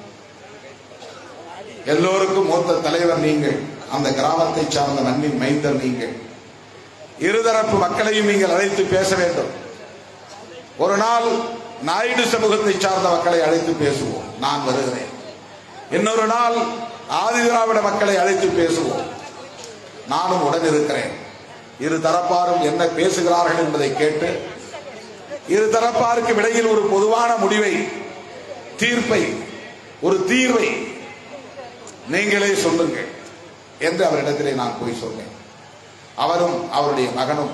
எல்லோருக்கும் மூத்த தலைவர் நீங்கள் அந்த கிராமத்தை சார்ந்த மண்ணின் மைந்தர் நீங்கள் இருதரப்பு மக்களையும் நீங்கள் அழைத்து பேச வேண்டும் ஒரு நாள் நாயுடு சமூகத்தை சார்ந்த மக்களை அழைத்து பேசுவோம் நான் வருகிறேன் இன்னொரு நாள் ஆதி திராவிட மக்களை அழைத்து பேசுவோம் நானும் உடன் இருக்கிறேன் இரு தரப்பாரும் என்ன பேசுகிறார்கள் என்பதை கேட்டு இரு தரப்பாருக்கு இடையில் ஒரு பொதுவான முடிவை தீர்ப்பை ஒரு தீர்வை நீங்களே சொல்லுங்கள் என்று அவரிடத்திலே நான் போய் சொன்னேன் அவரும் அவருடைய மகனும்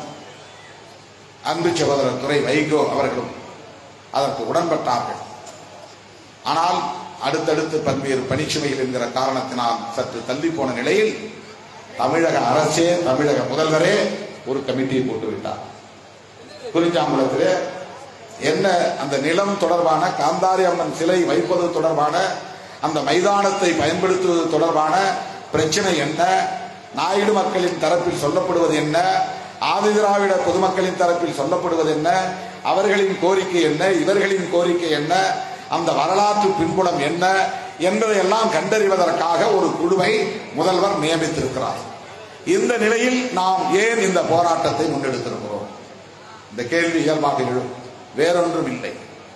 அன்பு சகோதரர் துறை வைகோ அவர்களும் அதற்கு உடன்பட்டார்கள் ஆனால் அடுத்தடுத்து பல்வேறு பணிச்சுமைகள் என்கிற காரணத்தினால் சற்று தள்ளி போன நிலையில் தமிழக அரசே தமிழக முதல்வரே ஒரு கமிட்டியை போட்டுவிட்டார் குறிஞ்சாம்பலத்திலே என்ன அந்த நிலம் தொடர்பான காந்தாரி அம்மன் சிலை வைப்பது தொடர்பான அந்த மைதானத்தை பயன்படுத்துவது தொடர்பான பிரச்சனை என்ன நாயுடு மக்களின் தரப்பில் சொல்லப்படுவது என்ன ஆதிதிராவிட பொதுமக்களின் தரப்பில் சொல்லப்படுவது என்ன அவர்களின் கோரிக்கை என்ன இவர்களின் கோரிக்கை என்ன அந்த வரலாற்று பின்புலம் என்ன என்பதையெல்லாம் கண்டறிவதற்காக ஒரு குழுவை முதல்வர் நியமித்திருக்கிறார் இந்த நிலையில் நாம் ஏன் இந்த போராட்டத்தை முன்னெடுத்திருக்கிறோம் இந்த கேள்வி இயல்பாக எழும் வேறொன்றும் இல்லை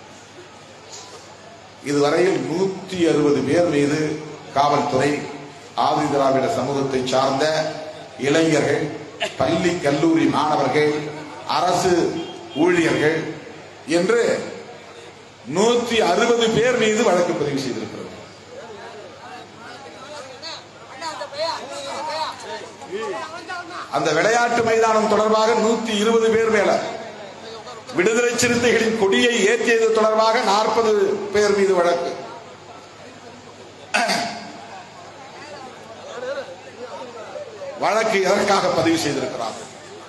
இதுவரையில் நூத்தி அறுபது பேர் மீது காவல்துறை ஆதி திராவிட சமூகத்தை சார்ந்த இளைஞர்கள் பள்ளி கல்லூரி மாணவர்கள் அரசு ஊழியர்கள் என்று நூத்தி அறுபது பேர் மீது வழக்கு பதிவு செய்திருக்கிறது அந்த விளையாட்டு மைதானம் தொடர்பாக நூத்தி இருபது பேர் மேல விடுதலை சிறுத்தைகளின் கொடியை ஏற்றியது தொடர்பாக நாற்பது பேர் மீது வழக்கு வழக்கு எதற்காக பதிவு செய்திருக்கிறார்கள்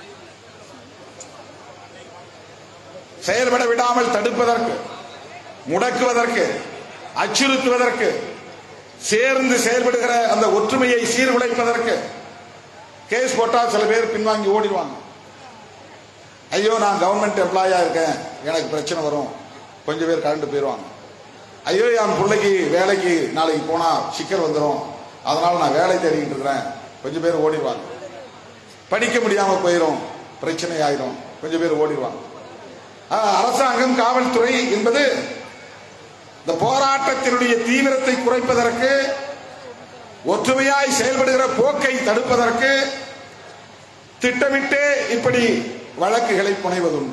செயல்பட விடாமல் தடுப்பதற்கு முடக்குவதற்கு அச்சுறுத்துவதற்கு சேர்ந்து செயல்படுகிற அந்த ஒற்றுமையை சீர்குலைப்பதற்கு கேஸ் போட்டா சில பேர் பின்வாங்கி ஓடிடுவாங்க ஐயோ நான் கவர்மெண்ட் எம்ப்ளாயா இருக்கேன் எனக்கு பிரச்சனை வரும் கொஞ்சம் பேர் கரண்ட் போயிடுவாங்க ஐயோ என் பிள்ளைக்கு வேலைக்கு நாளைக்கு போனா சிக்கல் வந்துடும் அதனால நான் வேலை தேடிக்கிட்டு இருக்கிறேன் கொஞ்சம் பேர் ஓடிடுவாங்க படிக்க முடியாம போயிடும் பிரச்சனை ஆயிரும் கொஞ்சம் பேர் ஓடிடுவாங்க ஆஹ், அரசாங்கம் காவல்துறை என்பது இந்த போராட்டத்தினுடைய தீவிரத்தை குறைப்பதற்கு ஒற்றுமையாய் செயல்படுகிற போக்கை தடுப்பதற்கு திட்டமிட்டே இப்படி வழக்குகளை புனைவதுண்டு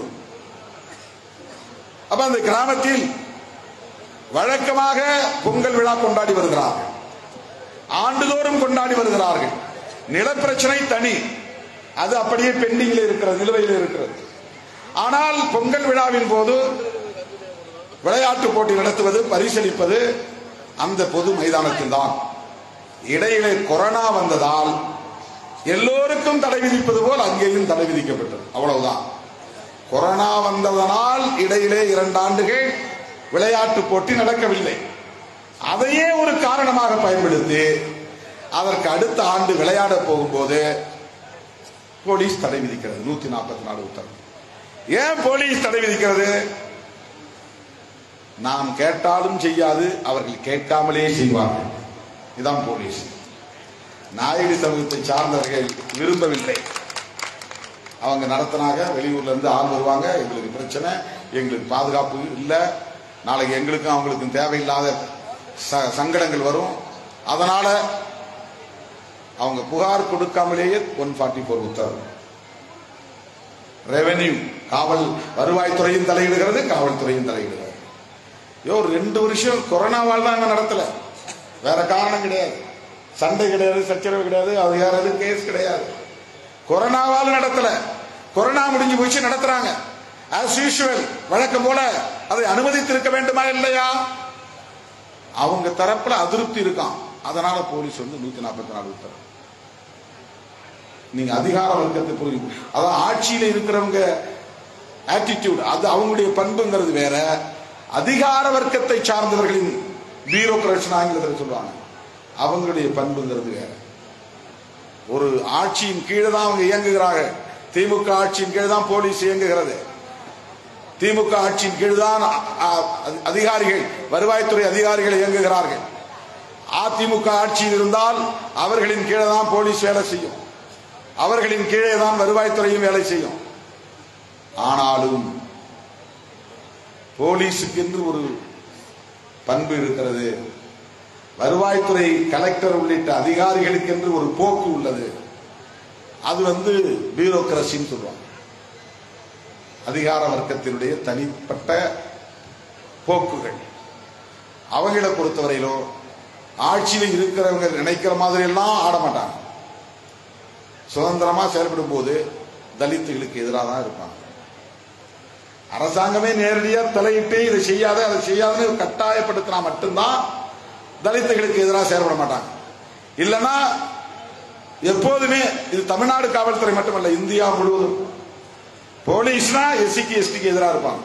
அப்ப அந்த கிராமத்தில் வழக்கமாக பொங்கல் விழா கொண்டாடி வருகிறார்கள் ஆண்டுதோறும் கொண்டாடி வருகிறார்கள் நிலப்பிரச்சனை தனி அது அப்படியே பெண்டிங்கில் இருக்கிறது நிலுவையில் இருக்கிறது ஆனால் பொங்கல் விழாவின் போது விளையாட்டு போட்டி நடத்துவது பரிசளிப்பது அந்த பொது மைதானத்தில் தான் இடையிலே கொரோனா வந்ததால் எல்லோருக்கும் தடை விதிப்பது போல் அங்கேயும் தடை விதிக்கப்பட்டது அவ்வளவுதான் கொரோனா வந்ததனால் இடையிலே இரண்டு ஆண்டுகள் விளையாட்டு போட்டி நடக்கவில்லை அதையே ஒரு காரணமாக பயன்படுத்தி அதற்கு அடுத்த ஆண்டு விளையாட போகும்போது போலீஸ் தடை விதிக்கிறது நூத்தி நாற்பத்தி நாலு உத்தரவு ஏன் போலீஸ் தடை விதிக்கிறது நாம் கேட்டாலும் செய்யாது அவர்கள் கேட்காமலே செய்வார்கள் இதான் போலீஸ் நாயுடு சமூகத்தை சார்ந்தவர்கள் விரும்பவில்லை அவங்க நடத்தினாங்க வெளியூர்ல இருந்து ஆள் வருவாங்க எங்களுக்கு பிரச்சனை எங்களுக்கு பாதுகாப்பு இல்லை நாளைக்கு எங்களுக்கும் அவங்களுக்கும் தேவையில்லாத ச- சங்கடங்கள் வரும் அதனால அவங்க புகார் கொடுக்காமலேயே ஒன் ஃபார்ட்டி ஃபோர் உத்தரவு ரெவென்யூ காவல் வருவாய்த்துறையும் தலையிடுகிறது காவல்துறையும் தலையிடுகிறது ஐயோ ஒரு ரெண்டு வருஷம் கொரோனாவால் தான் அங்க நடத்தல வேற காரணம் கிடையாது சண்டை கிடையாது சச்சரவு கிடையாது அது யாராவது கேஸ் கிடையாது கொரோனாவால் நடத்தல கொரோனா முடிஞ்சு போச்சு நடத்துறாங்க ஆஸ் யூஷுவல் வழக்கம் போல அதை அனுமதித்திருக்க வேண்டுமா இல்லையா அவங்க தரப்புல அதிருப்தி இருக்கான் அதனால போலீஸ் வந்து நூத்தி நாற்பத்தி நாலு உத்தரவு நீங்க அதிகார வர்க்கத்தை புரியும் அதான் ஆட்சியில இருக்கிறவங்க ஆட்டிடியூட் அது அவங்களுடைய பண்புங்கிறது வேற அதிகார வர்க்கத்தை சார்ந்தவர்களின் பியூரோக்ராட்ஸ் ஆங்கிலத்தில் சொல்லுவாங்க அவங்களுடைய பண்புங்கிறது வேற ஒரு ஆட்சியின் கீழே தான் அவங்க இயங்குகிறாங்க திமுக ஆட்சியின் கீழ் தான் போலீஸ் இயங்குகிறது திமுக ஆட்சியின் கீழ் தான் அ- அ- அதிகாரிகள் வருவாய்த்துறை அதிகாரிகள் இயங்குகிறார்கள் அதிமுக ஆட்சியில் இருந்தால் அவர்களின் கீழே தான் போலீஸ் வேலை செய்யும் அவர்களின் கீழே தான் வருவாய்த்துறையும் வேலை செய்யும் ஆனாலும் போலீஸுக்கு என்று ஒரு பண்பு இருக்கிறது வருவாய்த்துறை கலெக்டர் உள்ளிட்ட அதிகாரிகளுக்கு என்று ஒரு போக்கு உள்ளது அது வந்து பியூரோக்ரஸின்னு சொல்லுவாங்க அதிகார வர்க்கத்தினுடைய தனிப்பட்ட போக்குகள் அவங்களை பொறுத்தவரையிலும் ஆட்சியில் இருக்கிறவங்க நினைக்கிற மாதிரி எல்லாம் ஆட மாட்டாங்க சுதந்திரமா செயல்படும் போது தலித்துகளுக்கு எதிராக தான் இருப்பாங்க அரசாங்கமே நேரடியா தலையிட்டு இதை செய்யாத அதை செய்யாதுன்னு கட்டாயப்படுத்தினா மட்டும்தான் தலித்துகளுக்கு எதிராக செயல்பட மாட்டாங்க இல்லைன்னா எப்போதுமே இது தமிழ்நாடு காவல்துறை மட்டுமல்ல இந்தியா முழுவதும் போலீஸ்னா எஸ்சிக்கு எஸ்டிக்கு எதிராக இருப்பாங்க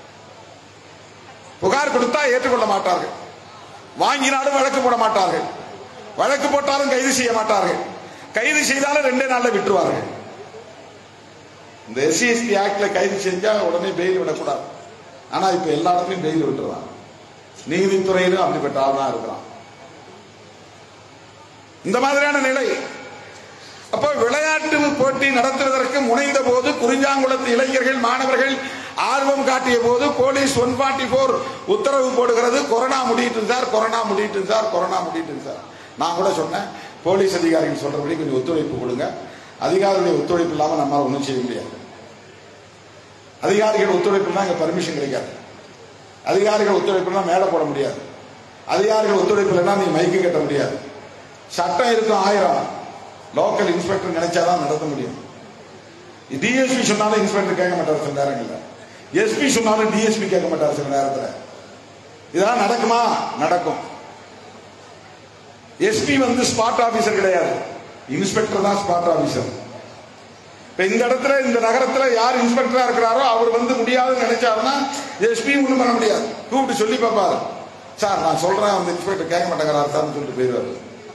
புகார் கொடுத்தா ஏற்றுக்கொள்ள மாட்டார்கள் வாங்கினாலும் வழக்கு போட மாட்டார்கள் வழக்கு போட்டாலும் கைது செய்ய மாட்டார்கள் கைது செய்தாலும் ரெண்டே நாள்ல விட்டுருவார்கள் இந்த எஸ்சி எஸ்டி ஆக்ட்ல கைது செஞ்சா உடனே பெயில் விடக்கூடாது ஆனா இப்ப எல்லா இடத்துலயும் பெயில் விட்டுருவாங்க நீதித்துறையிலும் அப்படிப்பட்ட ஆள் தான் இருக்கிறான் இந்த மாதிரியான நிலை அப்ப விளையாட்டு போட்டி நடத்துவதற்கு முனைந்த போது குறிஞ்சாங்குளத்து இளைஞர்கள் மாணவர்கள் ஆர்வம் காட்டிய போது போலீஸ் ஒன் ஃபார்ட்டி போர் உத்தரவு போடுகிறது கொரோனா முடியிட்டு சார் கொரோனா முடியிட்டு சார் கொரோனா முடியிட்டு சார் நான் கூட சொன்னேன் போலீஸ் அதிகாரிகள் சொல்றபடி கொஞ்சம் ஒத்துழைப்பு கொடுங்க அதிகாரிகளுடைய ஒத்துழைப்பு இல்லாம நம்மளால ஒன்றும் செய்ய முடியாது அதிகாரிகள் ஒத்துழைப்பு தான் இங்க பர்மிஷன் கிடைக்காது அதிகாரிகள் ஒத்துழைப்பு தான் மேடை போட முடியாது அதிகாரிகள் ஒத்துழைப்பு இல்லைன்னா நீ மைக்கு கட்ட முடியாது சட்டம் இருக்கும் ஆயிரம் லோக்கல் இன்ஸ்பெக்டர் நினைச்சாதான் நடத்த முடியும் டிஎஸ்பி சொன்னாலும் இன்ஸ்பெக்டர் கேட்க மாட்டார் சில நேரங்கள்ல எஸ்பி சொன்னாலும் டிஎஸ்பி கேட்க மாட்டார் சில நேரத்துல இதெல்லாம் நடக்குமா நடக்கும் எஸ்பி வந்து ஸ்பாட் ஆபீசர் கிடையாது இன்ஸ்பெக்டர் தான் ஸ்பாட் ஆபீசர் இப்ப இந்த இடத்துல இந்த நகரத்துல யார் இன்ஸ்பெக்டரா இருக்கிறாரோ அவர் வந்து முடியாதுன்னு நினைச்சாருன்னா எஸ்பி ஒண்ணும் பண்ண முடியாது கூப்பிட்டு சொல்லி பார்ப்பாரு சார் நான் சொல்றேன் அந்த இன்ஸ்பெக்டர் கேட்க மாட்டேங்கிறாரு சார்னு சொல்லிட்டு போயிடுவாரு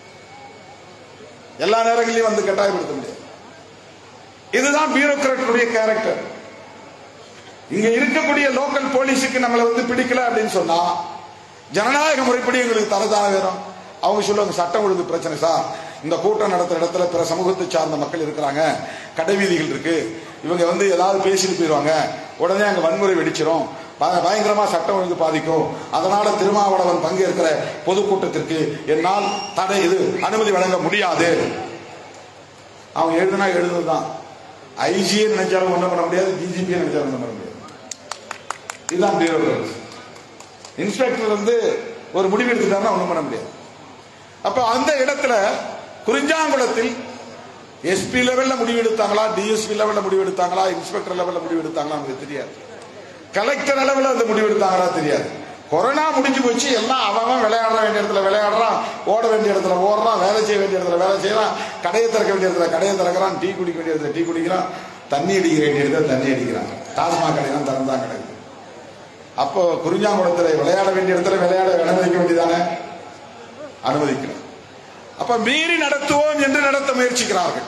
எல்லா நேரங்களையும் வந்து கட்டாயப்படுத்த முடியாது இதுதான் பியூரோக்ராட்டுடைய கேரக்டர் இங்க இருக்கக்கூடிய லோக்கல் போலீஸுக்கு நம்மளை வந்து பிடிக்கல அப்படின்னு சொன்னா ஜனநாயக முறைப்படி எங்களுக்கு தரதான வேணும் அவங்க சொல்லுவாங்க சட்டம் ஒழுங்கு பிரச்சனை சார் இந்த கூட்டம் நடத்துற இடத்துல பிற சமூகத்தை சார்ந்த மக்கள் இருக்கிறாங்க கடை வீதிகள் இருக்கு இவங்க வந்து ஏதாவது பேசிட்டு போயிடுவாங்க உடனே அங்க வன்முறை வெடிச்சிரும் ப- பயங்கரமா சட்டம் ஒழுங்கு பாதிக்கும் அதனால திருமாவளவன் பங்கேற்கிற பொதுக்கூட்டத்திற்கு என்னால் தடை இது அனுமதி வழங்க முடியாது அவன் எழுதுனா எழுதுதான் ஐஜியே நினைச்சாலும் ஒண்ணும் பண்ண முடியாது டிஜிபியே நினைச்சாலும் ஒண்ணும் பண்ண முடியாது இதுதான் பியூரோக்ராட்ஸ் இன்ஸ்பெக்டர் வந்து ஒரு முடிவு எடுத்துட்டாருன்னா ஒண்ணும் பண்ண முடியாது அப்ப அந்த இடத்துல குறிஞ்சாங்குளத்தில் எஸ்பி லெவல்ல முடிவு எடுத்தாங்களா டிஎஸ்பி லெவல்ல முடிவு எடுத்தாங்களா இன்ஸ்பெக்டர் லெவல்ல முடிவு எடுத்தாங்களா நமக்கு தெரியாது கலெக்டர் அளவில் அந்த முடிவு எடுத்தாங்களா தெரியாது கொரோனா முடிஞ்சு போச்சு எல்லாம் அவன் அவன் விளையாட வேண்டிய இடத்துல விளையாடுறான் ஓட வேண்டிய இடத்துல ஓடுறான் வேலை செய்ய வேண்டிய இடத்துல வேலை செய்யறான் கடையை திறக்க வேண்டிய இடத்துல கடையை திறக்கிறான் டீ குடிக்க வேண்டிய இடத்துல டீ குடிக்கிறான் தண்ணி அடிக்க வேண்டிய இடத்துல தண்ணி அடிக்கிறான் டாஸ்மாக் கடையெல்லாம் திறந்தான் கிடக்குது அப்போ குறிஞ்சாங்குளத்துல விளையாட வேண்டிய இடத்துல விளையாட அனுமதிக்க வேண்டியதானே அனுமதிக்கணும் அப்ப மீறி நடத்துவோம் என்று நடத்த முயற்சிக்கிறார்கள்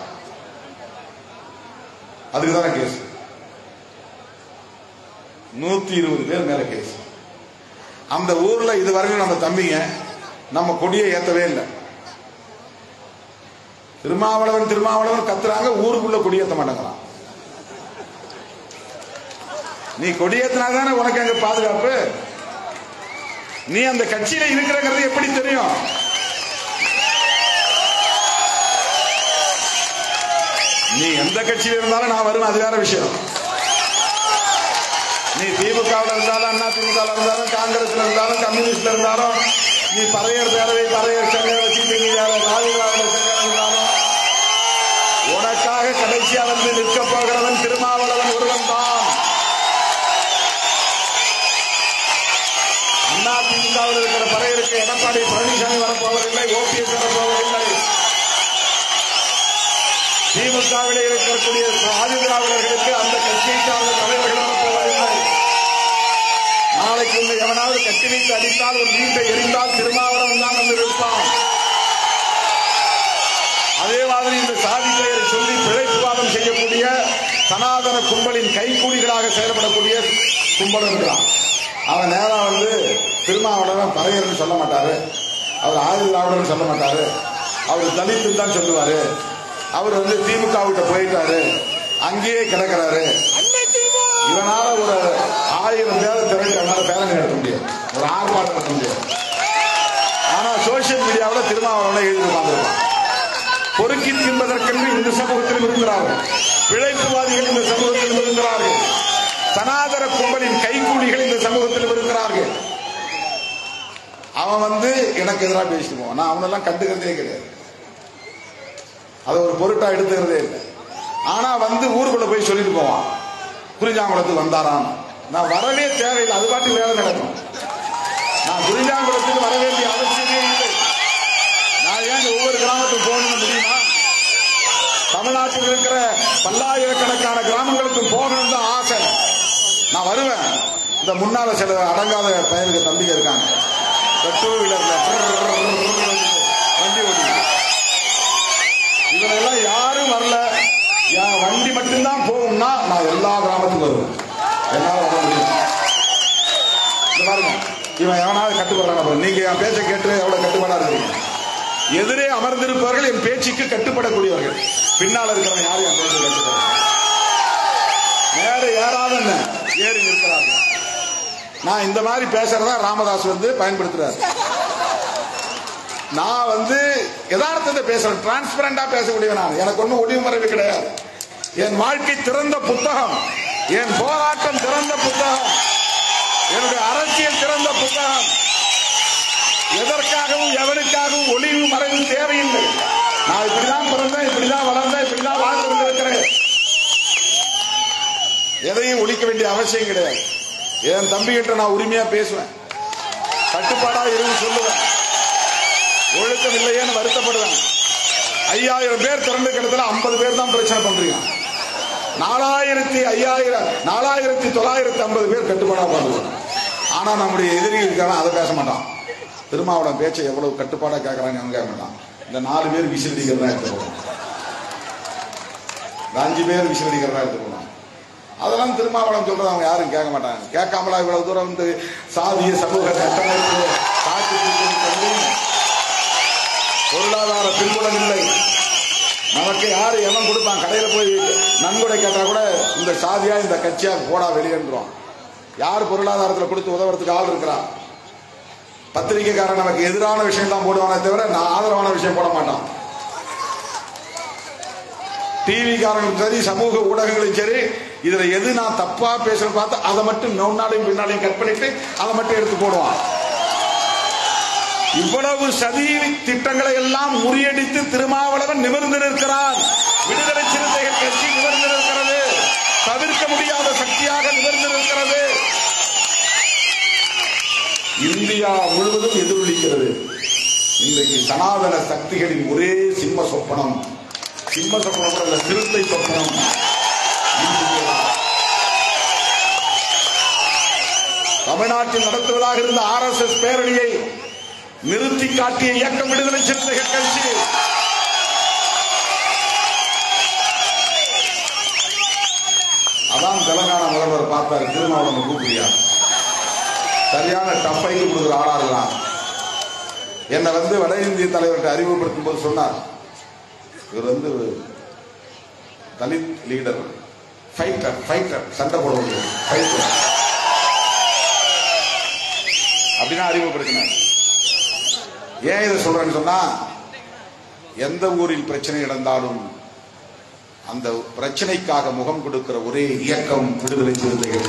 அதுக்குதான் கேஸ் நூத்தி இருபது பேர் மேல கேஸ் அந்த ஊர்ல இதுவரைக்கும் நம்ம தம்பிங்க நம்ம கொடியை ஏத்தவே இல்லை திருமாவளவன் திருமாவளவன் கத்துறாங்க ஊருக்குள்ள கொடியேத்த மாட்டேங்கிறான் நீ கொடியேத்தினாதானே உனக்கு அங்க பாதுகாப்பு நீ அந்த கட்சியில இருக்கிறங்கிறது எப்படி தெரியும் நீ எந்த கட்சியில இருந்தாலும் நான் வருவேன் அது வேற விஷயம் நீ திமுகவில் இருந்தாலும் அண்ணா திமுக இருந்தாலும் காங்கிரஸ்ல இருந்தாலும் கம்யூனிஸ்ட்ல இருந்தாலும் நீ பறையர் பேரவை பறையர் சங்கம் சிபிஐ ராகுல் சங்கம் இருந்தாலும் உனக்காக கடைசியா வந்து நிற்க போகிறவன் திருமாவளவன் ஒருவன் தான் அண்ணா திமுகவில் இருக்கிற பறையருக்கு எடப்பாடி பழனிசாமி வரப்போவதில்லை ஓபிஎஸ் வரப்போவதில்லை திமுகவில் இருக்கக்கூடிய ஆதிதிராவிடர்களுக்கு அந்த கட்சியை சார்ந்த தலைவர்கள் வரப்போவதில்லை நாளைக்கு உன்னை எவனாவது கட்டி வைத்து அடித்தால் ஒரு வீட்டை எரிந்தால் திருமாவளவன் தான் வந்து நிற்பான் அதே மாதிரி இந்த சாதி பெயரை சொல்லி பிழைப்புவாதம் செய்யக்கூடிய சனாதன கும்பலின் கைக்கூலிகளாக செயல்படக்கூடிய கும்பலும் இருக்கிறான் அவன் நேரா வந்து திருமாவளவன் பறையர்னு சொல்ல மாட்டாரு அவர் ஆயுத திராவிடர்னு சொல்ல மாட்டாரு அவர் தலித்துன்னு தான் சொல்லுவாரு அவர் வந்து திமுக விட்ட போயிட்டாரு அங்கேயே கிடக்கிறாரு இவனால ஒரு ஆயிரம் பேரை திரட்டி அவனால பேரணி நடத்த முடியாது ஒரு ஆர்ப்பாட்டம் நடத்த முடியாது ஆனா சோசியல் மீடியாவில் திருமாவளவனை எழுதி உட்கார்ந்திருப்பான் பொறுக்கி தின்பதற்கென்று இந்த சமூகத்தில் இருக்கிறார்கள் பிழைப்புவாதிகள் இந்த சமூகத்தில் இருக்கிறார்கள் சனாதன கும்பலின் கைகூலிகள் இந்த சமூகத்தில் இருக்கிறார்கள் அவன் வந்து எனக்கு எதிராக பேசிட்டு போவான் நான் அவனெல்லாம் கண்டுக்கிறதே கிடையாது அதை ஒரு பொருட்டா எடுத்துக்கிறதே இல்லை ஆனா வந்து ஊருக்குள்ள போய் சொல்லிட்டு போவான் குறிஞ்சாங்குளத்துக்கு வந்தாராம் நான் வரவே தேவையில்லை அது பாட்டு வேலை நடக்கும் நான் குறிஞ்சாங்குளத்துக்கு வர வேண்டிய அவசியமே இல்லை நான் ஏன் ஒவ்வொரு கிராமத்துக்கு போகணும்னு முடியுமா தமிழ்நாட்டில் இருக்கிற பல்லாயிரக்கணக்கான கிராமங்களுக்கு போகணும் தான் ஆசை நான் வருவேன் இந்த முன்னால சில அடங்காத பையனுக்கு தம்பிங்க இருக்காங்க டூ வீலர்ல வண்டி ஓட்டி இவரெல்லாம் யாரும் வரல என் வண்டி மட்டும்தான் போகும்னா நான் எல்லா கிராமத்துக்கும் வருவேன் என்னால வர முடியும் இந்த பாருங்க இவன் எவனாவது கட்டுப்படுறான் நீங்க என் பேச்சை கேட்டு எவ்வளவு கட்டுப்பாடா இருக்கீங்க எதிரே அமர்ந்திருப்பவர்கள் என் பேச்சுக்கு கட்டுப்படக்கூடியவர்கள் பின்னால் இருக்கிறவன் யாரும் என் பேச்சு கட்டுப்பட நேர ஏறாத என்ன ஏறி நிற்கிறார்கள் நான் இந்த மாதிரி பேசுறதா ராமதாஸ் வந்து பயன்படுத்துறாரு நான் வந்து யதார்த்தத்தை பேசுறேன் டிரான்ஸ்பரண்டா பேசக்கூடியவன் நான் எனக்கு ஒன்றும் ஒளிமறைவு கிடையாது என் வாழ்க்கை திறந்த புத்தகம் என் போராட்டம் திறந்த புத்தகம் என்னுடைய அரசியல் திறந்த புத்தகம் எதற்காகவும் எவனுக்காகவும் ஒளிவு மறைவு தேவையில்லை நான் இப்படிதான் பிறந்தேன் இப்படிதான் வளர்ந்தேன் இப்படிதான் வாழ்ந்து கொண்டிருக்கிறேன் எதையும் ஒழிக்க வேண்டிய அவசியம் கிடையாது என் தம்பிகிட்ட நான் உரிமையா பேசுவேன் கட்டுப்பாடா இருந்து சொல்லுவேன் ஒழுக்கம் இல்லையேன்னு வருத்தப்படுவேன் ஐயாயிரம் பேர் திறந்த கிடத்துல ஐம்பது பேர் தான் பிரச்சனை பண்றீங்க நாலாயிரத்தி ஐயாயிரம் நாலாயிரத்தி தொள்ளாயிரத்தி ஐம்பது பேர் கட்டுப்பாடா பண்ணுவோம் ஆனா நம்முடைய எதிரி இருக்கான அதை பேச மாட்டான் திருமாவளவன் பேச்சை எவ்வளவு கட்டுப்பாடா கேட்கறாங்க அவங்க கேட்க மாட்டான் இந்த நாலு பேர் விசிலடிக்கிறதா எடுத்துக்கணும் இந்த அஞ்சு பேர் விசிலடிக்கிறதா எடுத்துக்கணும் அதெல்லாம் திருமாவளவன் சொல்றது அவங்க யாரும் கேட்க மாட்டாங்க கேட்காமலா இவ்வளவு தூரம் வந்து சாதிய சமூக கட்டமைப்பு காட்டு தீர்வு பொருளாதார பின்புலம் இல்லை நமக்கு யாரு எவன் கொடுப்பான் கடையில போய் நன்கொடை கேட்டா கூட இந்த சாதியா இந்த கட்சியா போடா வெளியேன்றோம் யார் பொருளாதாரத்தில் கொடுத்து உதவுறதுக்கு ஆள் இருக்கிறா பத்திரிகைக்காரன் நமக்கு எதிரான விஷயம் தான் போடுவானே தவிர நான் ஆதரவான விஷயம் போட மாட்டான் டிவி காரங்களும் சரி சமூக ஊடகங்களும் சரி இதுல எது நான் தப்பா பேசுறேன்னு பார்த்தா அதை மட்டும் முன்னாலையும் பின்னாலையும் கட் பண்ணிட்டு அதை மட்டும் எடுத்து போடுவான் இவ்வளவு சதி திட்டங்களை எல்லாம் முறியடித்து திருமாவளவன் நிமிர்ந்து நிற்கிறான் விடுதலை சிறுத்தைகள் கட்சி நிமிர்ந்து நிற்கிறது தவிர்க்க முடியாத சக்தியாக நிமிர்ந்து நிற்கிறது இந்தியா முழுவதும் எதிரொலிக்கிறது இன்றைக்கு சனாதன சக்திகளின் ஒரே சிம்ம சொப்பனம் சிம்ம சொப்பனம் கூட இல்ல, சிறுத்தை சொப்பனம் இந்தியா. தமிழ்நாட்டில் நடத்துவதாக இருந்த ஆர் எஸ் எஸ் பேரணியை நிறுத்தி காட்டிய இயக்கம் விடுதலை சிறுத்தைகள் கட்சி அதான் தெலங்கானா முதல்வர் பார்த்தார் திருமாவளவன் கூப்பிடியா சரியான டஃபைக்கு கொடுக்குற ஆளா இருக்கலாம் என்னை வந்து வட இந்திய தலைவர்கிட்ட அறிமுகப்படுத்தும் போது சொன்னார் இவர் வந்து தலித் லீடர் ஃபைட்டர் ஃபைட்டர் சண்டை போட முடியும் ஃபைட்டர் அப்படின்னா அறிமுகப்படுத்தினார் ஏன் இதை சொல்றேன்னு சொன்னா எந்த ஊரில் பிரச்சனை நடந்தாலும் அந்த பிரச்சனைக்காக முகம் கொடுக்கிற ஒரே இயக்கம் விடுதலை சிறுத்தைகள்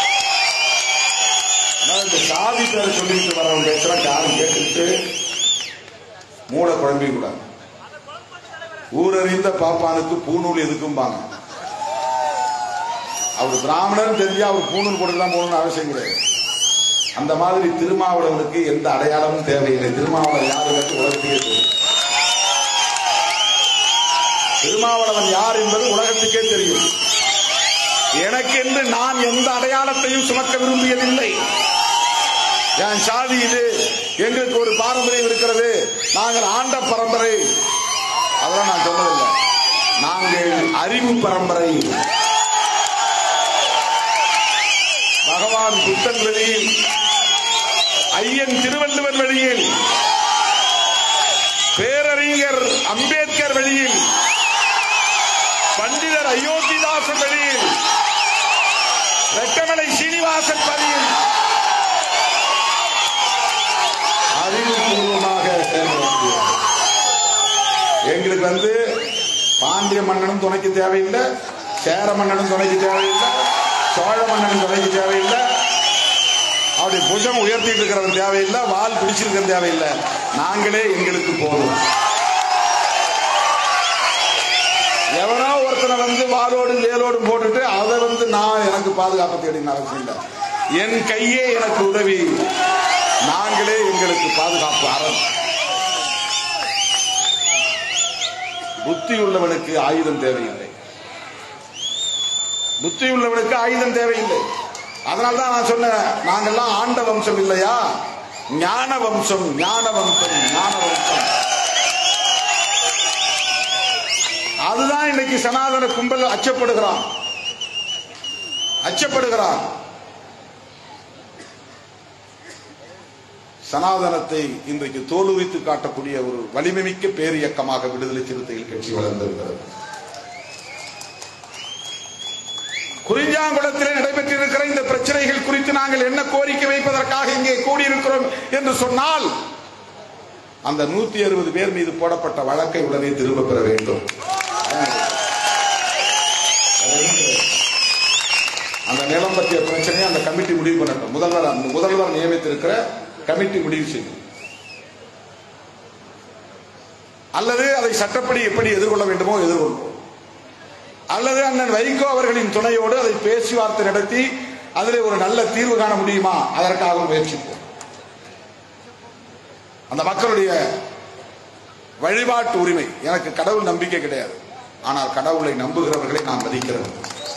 ஆனா இந்த சாதி பேர் சொல்லிட்டு வரவங்க பேசுறாங்க யாரும் கேட்டுட்டு மூட குழம்பி கூடாது ஊரறிந்த பாப்பானுக்கு பூநூல் எதுக்கும்பாங்க அவர் பிராமணன் தெரிஞ்சா அவர் பூணூல் போட்டு தான் போகணும்னு அவசியம் கிடையாது அந்த மாதிரி திருமாவளவனுக்கு எந்த அடையாளமும் தேவையில்லை திருமாவளவன் யாருன்னு உலகத்துக்கே தெரியும் திருமாவளவன் யார் என்பது உலகத்துக்கே தெரியும் எனக்கென்று நான் எந்த அடையாளத்தையும் சுமக்க விரும்பியதில்லை என் சாதி இது எங்களுக்கு ஒரு பாரம்பரியம் இருக்கிறது நாங்கள் ஆண்ட பரம்பரை அதெல்லாம் நான் சொன்னதில்லை நாங்கள் அறிவு பரம்பரை பகவான் புத்தன் வழியில் ஐயன் திருவள்ளுவர் வழியில் பேரறிஞர் அம்பேத்கர் வழியில் பண்டிதர் அயோத்திதாசன் வழியில் ரெட்டமலை சீனிவாசன் வழியில் அறிவுபூர்வமாக செயல்பட எங்களுக்கு வந்து பாண்டிய மன்னனும் துணைக்கு தேவையில்லை சேர மன்னனும் துணைக்கு தேவையில்லை சோழ மன்னனும் துணைக்கு தேவையில்லை அப்படி புஜம் உயர்த்திட்டு இருக்கிறவன் தேவையில்லை வால் பிடிச்சிருக்கிற தேவையில்லை நாங்களே எங்களுக்கு போதும் எவனோ ஒருத்தனை வந்து வாளோடும் வேலோடும் போட்டுட்டு அதை வந்து நான் எனக்கு பாதுகாப்பு தேடி அவசியம் இல்லை என் கையே எனக்கு உதவி நாங்களே எங்களுக்கு பாதுகாப்பு அரண் புத்தி உள்ளவனுக்கு ஆயுதம் தேவையில்லை புத்தி உள்ளவனுக்கு ஆயுதம் தேவையில்லை அதனால தான் நான் சொன்னேன் நாங்கெல்லாம் ஆண்ட வம்சம் இல்லையா ஞான வம்சம் ஞான வம்சம் ஞான வம்சம் அதுதான் இன்னைக்கு சனாதன கும்பல் அச்சப்படுகிறான் அச்சப்படுகிறான் சனாதனத்தை இன்றைக்கு தோலுரித்து காட்டக்கூடிய ஒரு வலிமைமிக்க பேரியக்கமாக விடுதலை சிறுத்தைகள் கட்சி வளர்ந்திருக்கிறது குறிஞ்சாங்குளத்தில் நடைபெற்றிருக்கிற இந்த பிரச்சனைகள் குறித்து நாங்கள் என்ன கோரிக்கை வைப்பதற்காக இங்கே கூடியிருக்கிறோம் என்று சொன்னால் அந்த நூத்தி அறுபது பேர் மீது போடப்பட்ட வழக்கை உடனே திரும்ப பெற வேண்டும் அந்த நிலம் பற்றிய பிரச்சனையை அந்த கமிட்டி முடிவு பண்ணட்டும் முதல்வர் அந்த முதல்வர் நியமித்திருக்கிற கமிட்டி முடிவு செய்யும் அல்லது அதை சட்டப்படி எப்படி எதிர்கொள்ள வேண்டுமோ எதிர்கொள்வோம் அல்லது அண்ணன் வைகோ அவர்களின் துணையோடு அதை பேச்சுவார்த்தை நடத்தி அதில் ஒரு நல்ல தீர்வு காண முடியுமா அதற்காக முயற்சிப்போம் அந்த மக்களுடைய வழிபாட்டு உரிமை எனக்கு கடவுள் நம்பிக்கை கிடையாது ஆனால் கடவுளை நம்புகிறவர்களை நான் மதிக்கிறேன்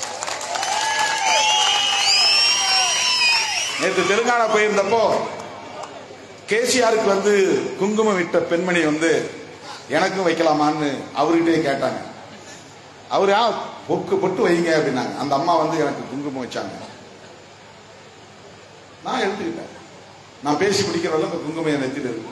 நேற்று தெலுங்கானா போயிருந்தப்போ கேசிஆருக்கு வந்து குங்குமம் விட்ட பெண்மணி வந்து எனக்கும் வைக்கலாமான்னு அவர்கிட்டயே கேட்டாங்க அவர் ஆ பொக்கு பொட்டு வைங்க அப்படின்னாங்க அந்த அம்மா வந்து எனக்கு குங்குமம் வச்சாங்க நான் எடுத்துக்கிட்டேன் நான் பேசி பிடிக்கிறவங்க அந்த குங்குமம் என் நெத்தில இருக்கு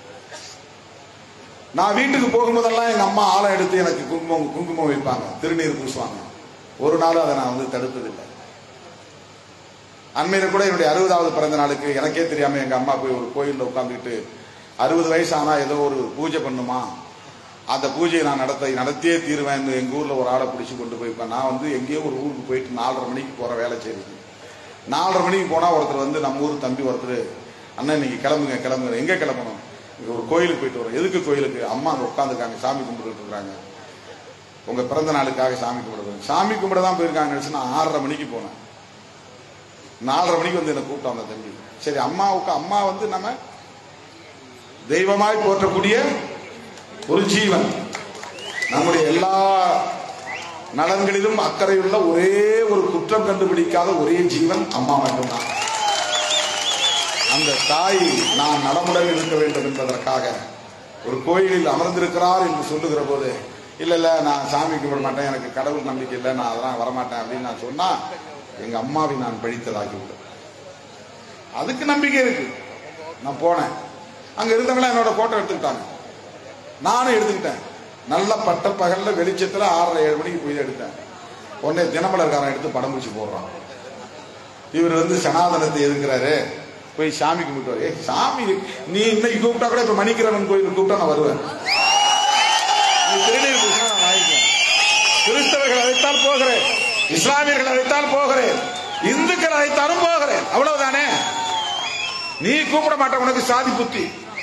நான் வீட்டுக்கு போகும்போதெல்லாம் எங்க அம்மா ஆழம் எடுத்து எனக்கு குங்குமம் குங்குமம் வைப்பாங்க திருநீர் பூசுவாங்க ஒரு நாளும் அதை நான் வந்து தடுத்ததில்லை அண்மையில கூட என்னுடைய அறுபதாவது பிறந்த நாளுக்கு எனக்கே தெரியாம எங்க அம்மா போய் ஒரு கோயில்ல உட்காந்துக்கிட்டு அறுபது வயசு ஆனா ஏதோ ஒரு பூஜை பண்ணுமா அந்த பூஜையை நான் நடத்த நடத்தியே தீருவேன் எங்க ஊர்ல ஒரு ஆளை பிடிச்சி கொண்டு போயிருப்பேன் நான் வந்து எங்கேயோ ஒரு ஊருக்கு போயிட்டு நாலரை மணிக்கு போற வேலை செய்யுது நாலரை மணிக்கு போனா ஒருத்தர் வந்து நம்ம ஊர் தம்பி ஒருத்தர் அண்ணன் இன்னைக்கு கிளம்புங்க கிளம்புங்க எங்க கிளம்பணும் இங்க ஒரு கோயிலுக்கு போயிட்டு வரோம் எதுக்கு கோயிலுக்கு அம்மா அங்க உட்காந்துருக்காங்க சாமி கும்பிட்டு இருக்காங்க உங்க பிறந்த நாளுக்காக சாமி கும்பிடுறாங்க சாமி கும்பிட தான் போயிருக்காங்க நினைச்சு நான் ஆறரை மணிக்கு போனேன் நாலரை மணிக்கு வந்து என்ன கூப்பிட்டோம் அந்த தம்பி சரி அம்மாவுக்கு அம்மா வந்து நம்ம தெய்வமாய் போற்றக்கூடிய ஒரு ஜீவன் நம்முடைய எல்லா நலன்களிலும் அக்கறையுள்ள ஒரே ஒரு குற்றம் கண்டுபிடிக்காத ஒரே ஜீவன் அம்மா மட்டும்தான் அந்த தாய் நான் நலமுடன் இருக்க வேண்டும் என்பதற்காக ஒரு கோயிலில் அமர்ந்திருக்கிறார் என்று சொல்லுகிற போது இல்ல இல்ல நான் சாமி கும்பிட மாட்டேன் எனக்கு கடவுள் நம்பிக்கை இல்லை நான் அதெல்லாம் வரமாட்டேன் அப்படின்னு நான் சொன்னா எங்க அம்மாவை நான் பழித்ததாகிவிடும் அதுக்கு நம்பிக்கை இருக்கு நான் போனேன் அங்க இருந்தவங்கள என்னோட போட்டோ எடுத்துக்கிட்டாங்க நானும் எடுத்துக்கிட்டேன் நல்ல பட்ட பகல்ல வெளிச்சத்துல ஆறரை ஏழு மணிக்கு போய் எடுத்தேன் உடனே தினமலர்காரன் எடுத்து படம் பிடிச்சி போடுறான் இவர் வந்து சனாதனத்தை எதிர்க்கிறாரு போய் சாமி கும்பிட்டு ஏ சாமி நீ இன்னைக்கு கூப்பிட்டா கூட இப்ப மணிக்கிரவன் கோயிலுக்கு கூப்பிட்டா நான் வருவேன் நீ திருநீர் பூசினா நான் வாங்கிக்குவேன் கிறிஸ்தவர்கள் அழைத்தால் போகிறேன் இஸ்லாமியர்கள் அழைத்தால் போகிறேன் இந்துக்கள் அழைத்தாலும் போகிறேன் அவ்வளவுதானே நீ கூப்பிட மாட்ட உனக்கு சாதி புத்தி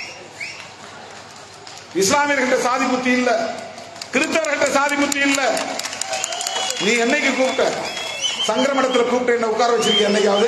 இஸ்லாமியர்கள்ட்ட சாதி புத்தி இல்ல கிறிஸ்தவர்கள்ட்ட சாதி புத்தி இல்ல நீ என்னைக்கு கூப்பிட்ட சங்கரமடத்துல கூப்பிட்டு என்ன உட்கார வச்சிருக்க என்னைக்காவது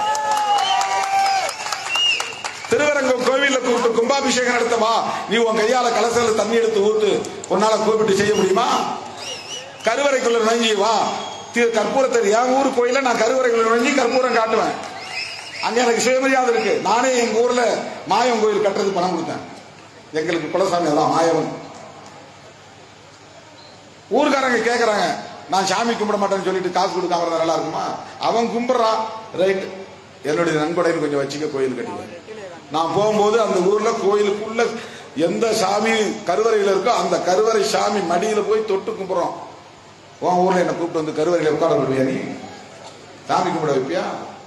திருவரங்கம் கோவில்ல கூப்பிட்டு கும்பாபிஷேகம் நடத்த வா நீ உன் கையால கலசல தண்ணி எடுத்து ஊத்து உன்னால கூப்பிட்டு செய்ய முடியுமா கருவறைக்குள்ள நுழைஞ்சி வா தி- கற்பூரத்தை என் ஊர் கோயில நான் கருவறைக்குள்ள நுழைஞ்சி கற்பூரம் காட்டுவேன் அங்க எனக்கு சுயமரியாதை இருக்கு நானே எங்க ஊர்ல மாயம் கோயில் கட்டுறது பணம் கொடுத்தேன் எங்களுக்கு குலசாமி அதான் மாயவன் ஊர்க்காரங்க கேக்குறாங்க நான் சாமி கும்பிட மாட்டேன்னு சொல்லிட்டு காசு கொடுக்காம இருந்தா நல்லா இருக்குமா அவன் கும்பிடுறான் ரைட் என்னுடைய நன்கொடைன்னு கொஞ்சம் வச்சுக்க கோயில் கட்டுவேன் நான் போகும்போது அந்த ஊர்ல கோயிலுக்குள்ள எந்த சாமி கருவறையில இருக்கோ அந்த கருவறை சாமி மடியில போய் தொட்டு கும்பிடுறோம் உன் ஊர்ல என்ன கூப்பிட்டு வந்து கருவறையில உட்கார விடுவியா நீ சாமி கும்பிட வைப்பியா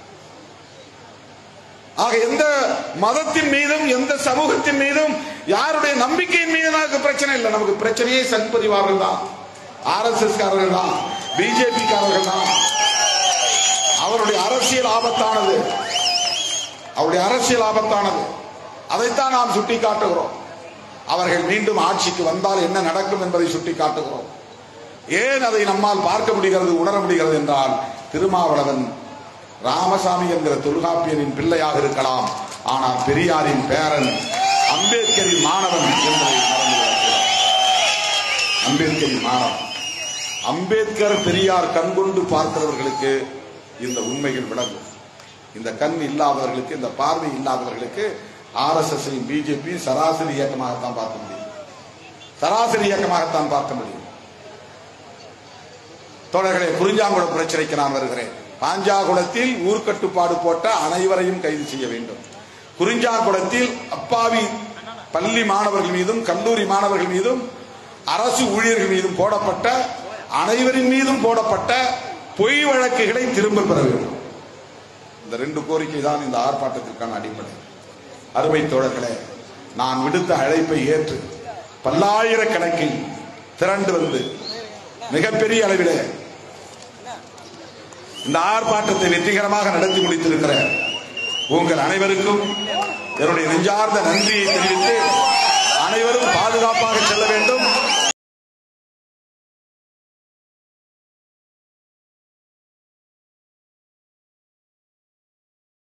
ஆக எந்த மதத்தின் மீதும் எந்த சமூகத்தின் மீதும் யாருடைய நம்பிக்கையின் மீதும் நமக்கு பிரச்சனை இல்லை நமக்கு பிரச்சனையே சங் பரிவார்கள் தான் ஆர் எஸ் எஸ் காரர்கள் தான் பிஜேபி காரர்கள் தான் அவருடைய அரசியல் ஆபத்தானது அவருடைய அரசியல் ஆபத்தானது அதைத்தான் நாம் சுட்டி காட்டுகிறோம் அவர்கள் மீண்டும் ஆட்சிக்கு வந்தால் என்ன நடக்கும் என்பதை சுட்டி காட்டுகிறோம் ஏன் அதை நம்மால் பார்க்க முடிகிறது உணர முடிகிறது என்றால் திருமாவளவன் ராமசாமி என்கிற தொல்காப்பியனின் பிள்ளையாக இருக்கலாம் ஆனால் பெரியாரின் பேரன் அம்பேத்கரின் மாணவன் என்பதை மறந்துவிடக்கூடாது அம்பேத்கரின் மாணவன் அம்பேத்கர் பெரியார் கண்கொண்டு பார்க்கிறவர்களுக்கு இந்த உண்மைகள் விளங்கும் இந்த கண் இல்லாதவர்களுக்கு இந்த பார்வை இல்லாதவர்களுக்கு ஆர் எஸ் எஸ் பிஜேபி சராசரி இயக்கமாகத்தான் பார்க்க முடியும் சராசரி இயக்கமாகத்தான் பார்க்க முடியும் தோழர்களே குறிஞ்சாங்குளம் பிரச்சனைக்கு நான் வருகிறேன் பாஞ்சாகுளத்தில் ஊர்க்கட்டுப்பாடு போட்ட அனைவரையும் கைது செய்ய வேண்டும் குறிஞ்சாங்குளத்தில் அப்பாவி பள்ளி மாணவர்கள் மீதும் கல்லூரி மாணவர்கள் மீதும் அரசு ஊழியர்கள் மீதும் போடப்பட்ட அனைவரின் மீதும் போடப்பட்ட பொய் வழக்குகளை திரும்ப பெற வேண்டும் இந்த ரெண்டு கோரிக்கை தான் இந்த ஆர்ப்பாட்டத்திற்கான அடிப்படை அருமை தோழர்களே நான் விடுத்த அழைப்பை ஏற்று பல்லாயிரக்கணக்கில் திரண்டு வந்து மிகப்பெரிய அளவிலே இந்த ஆர்ப்பாட்டத்தை வெற்றிகரமாக நடத்தி முடித்திருக்கிற உங்கள் அனைவருக்கும் என்னுடைய நெஞ்சார்ந்த நன்றியை தெரிவித்து அனைவரும் பாதுகாப்பாக செல்ல வேண்டும்